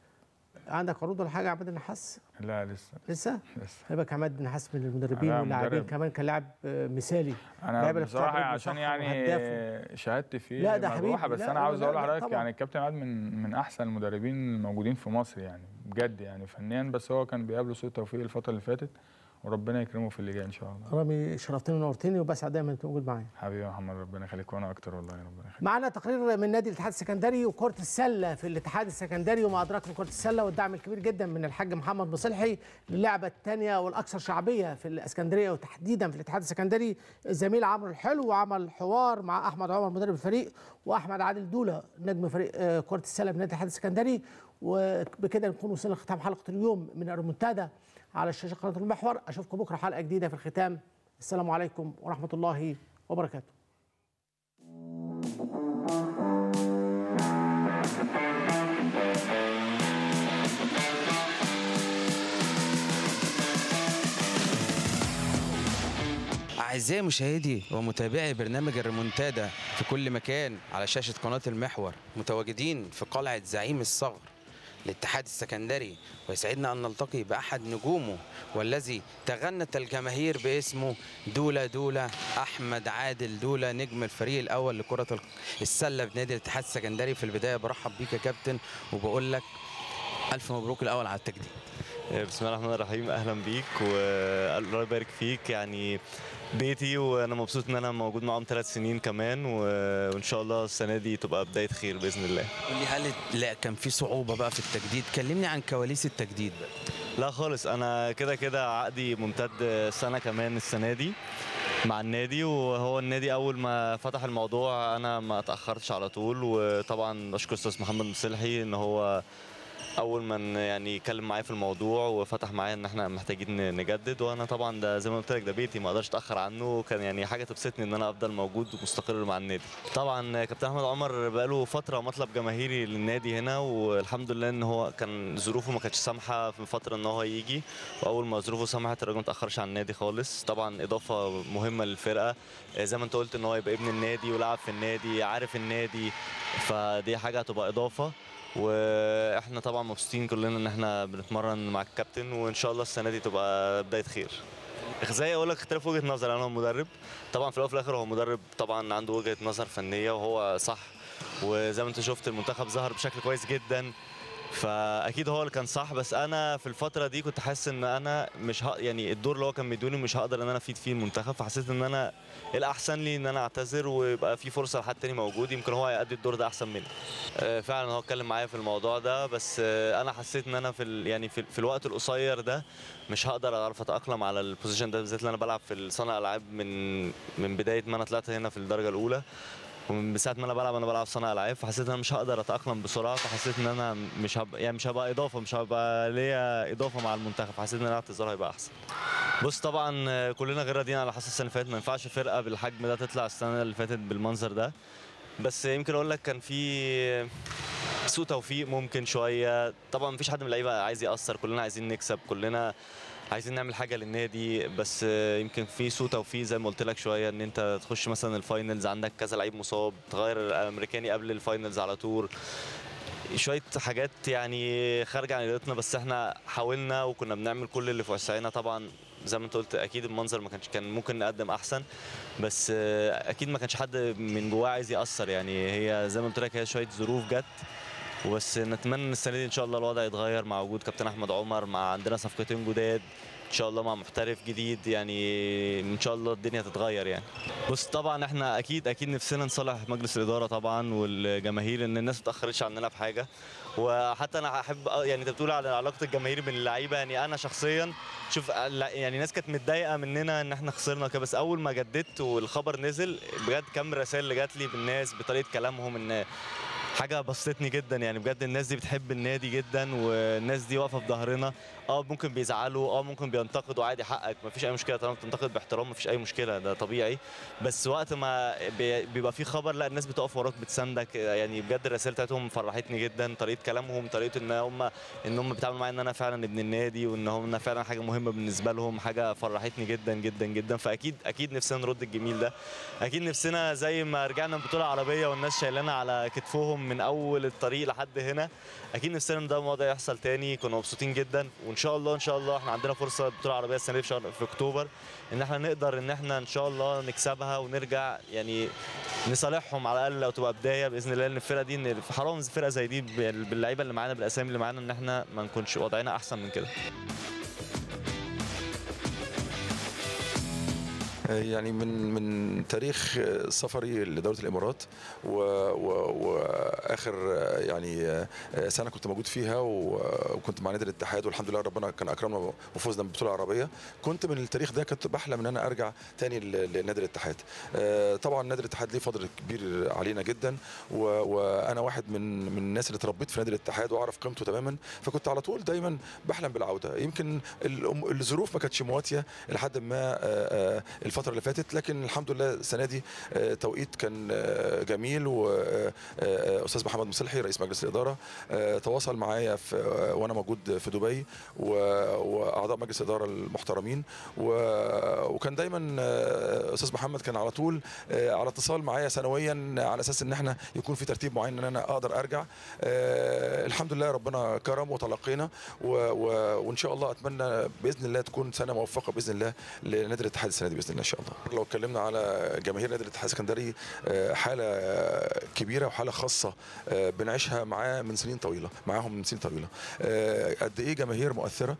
عندك عروض ولا حاجه يا عماد النحاس لا لسه لسه لسه خلي بالك عماد النحاس من المدربين أنا واللاعبين مدرب. كمان كان لاعب آه، مثالي انا لاعب اللي بتلعب بصراحه برجله عشان صح يعني وهداف. شهادتي فيه لا، ده مجروحة، حبيبي. بس لا، انا لا، عاوز لا، اقول لا، لحضرتك طبعا. يعني الكابتن عماد من من احسن المدربين الموجودين في مصر يعني بجد يعني فنيا بس هو كان بيقابله سوء توفيق الفتره اللي فاتت وربنا يكرمه في اللي جاي ان شاء الله رامي شرفتني ونورتني وبسعد دايما انت موجود معايا حبيبي يا محمد ربنا يخليك وانا اكتر والله ربنا يخليك معانا تقرير من نادي الاتحاد السكندري وكرة السلة في الاتحاد السكندري وما أدراك من كرة السلة والدعم الكبير جدا من الحاج محمد مصلحي للعبة الثانية والأكثر شعبية في الإسكندرية وتحديدا في الاتحاد السكندري الزميل عمرو الحلو وعمل حوار مع أحمد عمر مدرب الفريق وأحمد عادل دولة نجم فريق آه، كرة السلة من نادي الاتحاد السكندري وبكده نكون وصلنا لختام حلقة اليوم من الريمونتادا على الشاشة قناة المحور أشوفكم بكرة حلقة جديدة في الختام السلام عليكم ورحمة الله وبركاته أعزائي مشاهدي ومتابعي برنامج الريمونتادا في كل مكان على شاشة قناة المحور متواجدين في قلعة زعيم الصغر الاتحاد السكندري ويسعدنا أن نلتقي بأحد نجومه والذي تغنت الجماهير باسمه دولة دولة أحمد عادل دولة نجم الفريق الأول لكرة السلة بنادي الاتحاد السكندري في البداية برحب بيك يا كابتن وبقول لك ألف مبروك الأول على التجديد بسم الله الرحمن الرحيم اهلا بيك والله يبارك فيك يعني بيتي وانا مبسوط ان انا موجود معاهم ثلاث سنين كمان و- وان شاء الله السنه دي تبقى بدايه خير باذن الله قول لي هل لا كان في صعوبة بقى في التجديد كلمني عن كواليس التجديد بقى لا خالص انا كده كده عقدي ممتد سنه كمان السنه دي مع النادي وهو النادي اول ما فتح الموضوع انا ما اتاخرتش على طول وطبعا بشكر استاذ محمد مصلحي ان هو اول ما ن- يعني يتكلم معايا في الموضوع وفتح معايا ان احنا محتاجين نجدد وانا طبعا ده زي ما قلت لك ده بيتي ما اقدرش اتاخر عنه وكان يعني حاجه تبسطني ان انا افضل موجود ومستقر مع النادي طبعا كابتن احمد عمر بقاله فتره مطلب جماهيري للنادي هنا والحمد لله ان هو كان ظروفه ما كانتش سامحه في فتره ان هو يجي واول ما ظروفه سمحت الراجل ما اتاخرش عن النادي خالص طبعا اضافه مهمه للفرقه آه، زي ما انت قلت ان هو يبقى ابن النادي ولعب في النادي عارف النادي فدي حاجه هتبقى اضافه واحنا طبعا مبسوطين كلنا ان احنا بنتمرن مع الكابتن وان شاء الله السنه دي تبقى بدايه خير زي اقول لك اختلاف وجهه نظر انا مدرب طبعا في الاول وفي الاخر هو مدرب طبعا عنده وجهه نظر فنيه وهو صح وزي ما انت شفت المنتخب ظهر بشكل كويس جدا فاكيد هو اللي كان صح بس انا في الفتره دي كنت حاسس ان انا مش ه... يعني الدور اللي هو كان مديوني مش هقدر ان انا افيد فيه المنتخب فحسيت ان انا الاحسن لي ان انا اعتذر ويبقى في فرصه لحد تاني موجود يمكن هو يأدي الدور ده احسن مني آه، فعلا هو اتكلم معايا في الموضوع ده بس آه، انا حسيت ان انا في ال... يعني في, في الوقت القصير ده مش هقدر اعرف اتاقلم على البوزيشن ده بالذات اللي انا بلعب في صانع العاب من من بدايه ما انا طلعت هنا في الدرجه الاولى ومن ساعه ما انا بلعب انا بلعب صانع العاب فحسيت ان انا مش هقدر اتاقلم بسرعه فحسيت ان انا مش هبقى يعني مش هبقى اضافه مش هبقى ليا اضافه مع المنتخب حسيت ان انا اعتذار هيبقى احسن بص طبعا آه، كلنا غير راضيين على حصل السنه اللي فاتت ما ينفعش فرقه بالحجم ده تطلع السنه اللي فاتت بالمنظر ده بس يمكن اقول لك كان في سوء توفيق ممكن شويه طبعا مفيش حد من اللعيبه عايز ياثر كلنا عايزين نكسب كلنا عايزين نعمل حاجه للنادي بس آه، يمكن في سوء توفيق زي ما قلت لك شويه ان انت تخش مثلا الفاينلز عندك كذا لعيب مصاب تغير الامريكاني قبل الفاينلز على طول شويه حاجات يعني خارجه عن ارادتنا بس احنا حاولنا وكنا بنعمل كل اللي في وسعنا طبعا زي ما انت قلت اكيد المنظر ما كانش كان ممكن نقدم احسن بس آه، اكيد ما كانش حد من جواه عايز ياثر يعني هي زي ما قلت لك هي شويه ظروف جت وبس نتمنى ان السنه دي ان شاء الله الوضع يتغير مع وجود كابتن احمد عمر مع عندنا صفقتين جداد ان شاء الله مع محترف جديد يعني ان شاء الله الدنيا تتغير يعني بص طبعا احنا اكيد اكيد نفسنا نصالح مجلس الاداره طبعا والجماهير ان الناس ما تاخرتش عننا في حاجه وحتى انا احب يعني انت بتقول على علاقه الجماهير باللعيبه يعني انا شخصيا شوف لا- يعني ناس كانت متضايقه مننا ان احنا خسرنا كده بس اول ما جددت والخبر نزل بجد كم رسائل اللي جات لي بالناس بطريقه كلامهم ان حاجه بسطتني جدا يعني بجد الناس دي بتحب النادي جدا والناس دي واقفه في ظهرنا اه ممكن بيزعلوا اه ممكن بينتقدوا عادي حقك مفيش اي مشكله طالما بتنتقد باحترام مفيش اي مشكله ده طبيعي بس وقت ما بي- بيبقى في خبر لا الناس بتقف وراك بتساندك يعني بجد الرسائل بتاعتهم فرحتني جدا طريقه كلامهم طريقه ان هم ان هم بيتعاملوا معايا ان انا فعلا ابن النادي وان هم فعلا حاجه مهمه بالنسبه لهم حاجه فرحتني جدا جدا جدا فاكيد اكيد نفسنا نرد الجميل ده اكيد نفسنا زي ما رجعنا من بطوله عربيه والناس شايلانا على كتفهم من اول الطريق لحد هنا اكيد نفسنا ان ده الموضوع يحصل تاني كنا مبسوطين جدا وان شاء الله ان شاء الله احنا عندنا فرصه بطوله عربيه السنه دي في شهر في اكتوبر ان احنا نقدر ان احنا ان شاء الله نكسبها ونرجع يعني نصالحهم على الاقل لو تبقى بدايه باذن الله ان الفرقه دي ان حرام فرقه زي دي بال- باللعيبه اللي معانا بالاسامي اللي معانا ان احنا ما نكونش وضعنا احسن من كده يعني من من تاريخ سفري لدوله الامارات و- و- واخر يعني سنه كنت موجود فيها و- وكنت مع نادي الاتحاد والحمد لله ربنا كان اكرمنا وفوزنا بالبطوله العربيه كنت من التاريخ ده كنت بحلم ان انا ارجع تاني ل- لنادي الاتحاد طبعا نادي الاتحاد ليه فضل كبير علينا جدا و- وانا واحد من من الناس اللي اتربيت في نادي الاتحاد واعرف قيمته تماما فكنت على طول دايما بحلم بالعوده يمكن الأم- الظروف ما كانتش مواتيه لحد ما آه، آه، الفتره اللي فاتت لكن الحمد لله السنه دي آه، توقيت كان آه، جميل واستاذ محمد مصلحي رئيس مجلس الاداره آه، تواصل معايا في آه، وانا موجود في دبي و- واعضاء مجلس الاداره المحترمين و- وكان دايما آه، استاذ محمد كان على طول آه، على اتصال معايا سنويا على اساس ان احنا يكون في ترتيب معين ان انا اقدر ارجع آه، الحمد لله ربنا كرم وتلقينا و- و- وان شاء الله اتمنى باذن الله تكون سنه موفقه باذن الله لنادي الاتحاد السنه دي باذن الله ان شاء الله لو اتكلمنا على جماهير نادي الاتحاد السكندري آه، حاله آه، كبيره وحاله خاصه آه، بنعيشها معاه من سنين طويله معاهم من سنين طويله آه، قد ايه جماهير مؤثره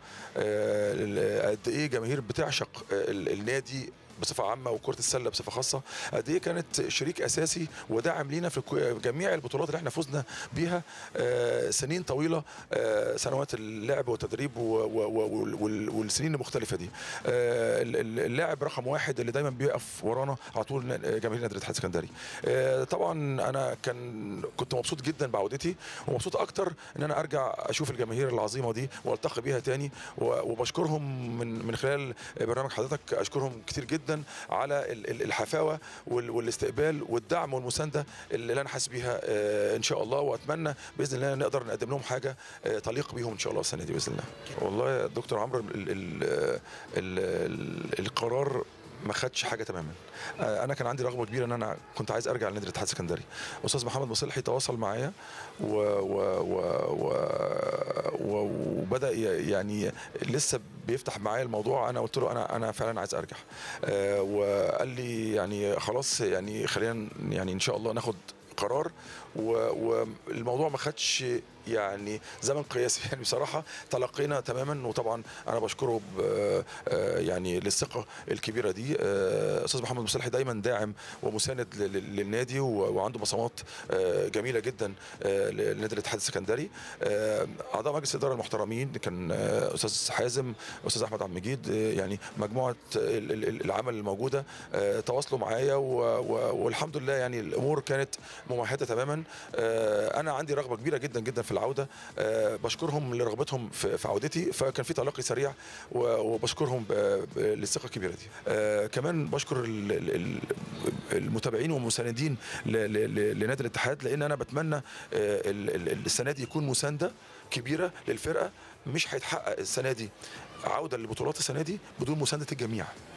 آه، قد ايه جماهير بتعشق آه، ال- النادي بصفه عامه وكره السله بصفه خاصه قد ايه كانت شريك اساسي وداعم لينا في كو- جميع البطولات اللي احنا فزنا بيها آه، سنين طويله آه، سنوات اللعب والتدريب و- و- و- وال- والسنين المختلفه دي آه، ال- ال- اللاعب رقم واحد اللي دايما بيقف ورانا على طول نا- جماهير نادي الاتحاد السكندري آه، طبعا انا كان كنت مبسوط جدا بعودتي ومبسوط اكتر ان انا ارجع اشوف الجماهير العظيمه دي والتقي بيها تاني و- وبشكرهم من من خلال برنامج حضرتك اشكرهم كتير جدا على ال- ال- الحفاوه وال- والاستقبال والدعم والمسانده اللي انا حاسس بيها آه، ان شاء الله واتمنى باذن الله نقدر نقدم لهم حاجه آه، تليق بيهم ان شاء الله السنه دي باذن الله والله يا دكتور عمرو ال- ال- ال- ال- القرار ما خدش حاجه تماما آه، انا كان عندي رغبه كبيره ان انا كنت عايز ارجع لنادي الاتحاد السكندري استاذ محمد مصلحي تواصل معايا و و و و و وبدا ي- يعني لسه بيفتح معايا الموضوع انا قلت له انا انا فعلا عايز ارجع آه، وقال لي يعني خلاص يعني خلينا يعني ان شاء الله ناخد قرار و- والموضوع ما خدش يعني زمن قياسي يعني بصراحه تلقينا تماما وطبعا انا بشكره ب- آه، يعني للثقه الكبيره دي آه، استاذ محمد مصلحي دايما داعم ومساند ل- ل- للنادي و- وعنده بصمات آه، جميله جدا آه، لنادي الاتحاد السكندري آه، اعضاء مجلس الاداره المحترمين كان آه، استاذ حازم استاذ احمد عبد المجيد آه، يعني مجموعه ال- ال- ال- العمل الموجوده آه، تواصلوا معايا و- و- والحمد لله يعني الامور كانت ممهده تماما آه، انا عندي رغبه كبيره جدا جدا في العوده آه، بشكرهم لرغبتهم في في عودتي فكان في تلقي سريع و- وبشكرهم ب- ب- للثقه الكبيره دي آه، كمان بشكر ال- ال- ال- المتابعين والمساندين ل- ل- ل- لنادي الاتحاد لان انا بتمنى آه، ال- ال- السنه دي يكون مسانده كبيره للفرقه مش هيتحقق السنه دي عوده للبطولات السنه دي بدون مسانده الجميع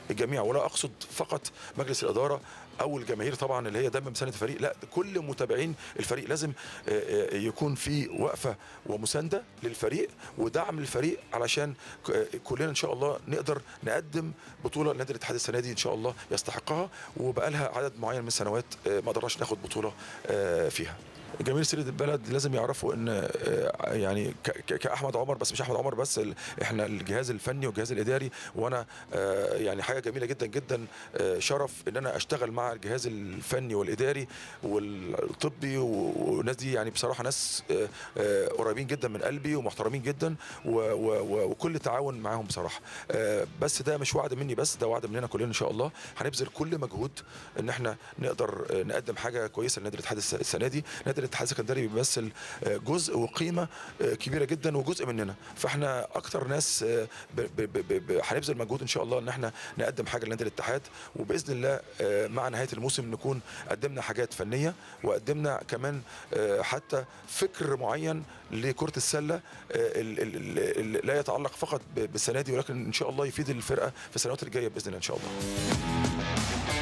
الجميع ولا اقصد فقط مجلس الاداره او الجماهير طبعا اللي هي دايما مساند الفريق لا كل متابعين الفريق لازم آه، آه، يكون في وقفه ومسانده للفريق ودعم للفريق علشان ك- آه، كلنا ان شاء الله نقدر نقدم بطوله لنادي الاتحاد السنه دي ان شاء الله يستحقها وبقى لها عدد معين من السنوات آه، ما قدرناش ناخد بطوله آه، فيها جماهير سيرة البلد لازم يعرفوا ان آه، يعني ك- ك- كاحمد عمر بس مش احمد عمر بس ال- احنا الجهاز الفني والجهاز الاداري وانا آه، يعني حاجه جميله جدا جدا آه، شرف ان انا اشتغل مع الجهاز الفني والاداري والطبي و- والناس دي يعني بصراحه ناس آه، آه، قريبين جدا من قلبي ومحترمين جدا و- و- و- وكل تعاون معاهم بصراحه آه، بس ده مش وعد مني بس ده وعد مننا كلنا ان شاء الله هنبذل كل مجهود ان احنا نقدر آه، نقدم حاجه كويسه لنادي الاتحاد الس- السنه دي نادي الاتحاد السكندري بيمثل آه، جزء وقيمه آه، كبيره جدا وجزء مننا فاحنا اكتر ناس آه، ب- ب- ب- ب- هنبذل مجهود ان شاء الله ان احنا نقدم حاجه لنادي الاتحاد وباذن الله آه، مع نهايه الموسم نكون قدمنا حاجات فنيه وقدمنا كمان آه، حتى فكر معين لكره السله آه، ال- ال- ال- ال- لا يتعلق فقط ب- بالسنه دي ولكن ان شاء الله يفيد الفرقه في السنوات الجايه باذن الله ان شاء الله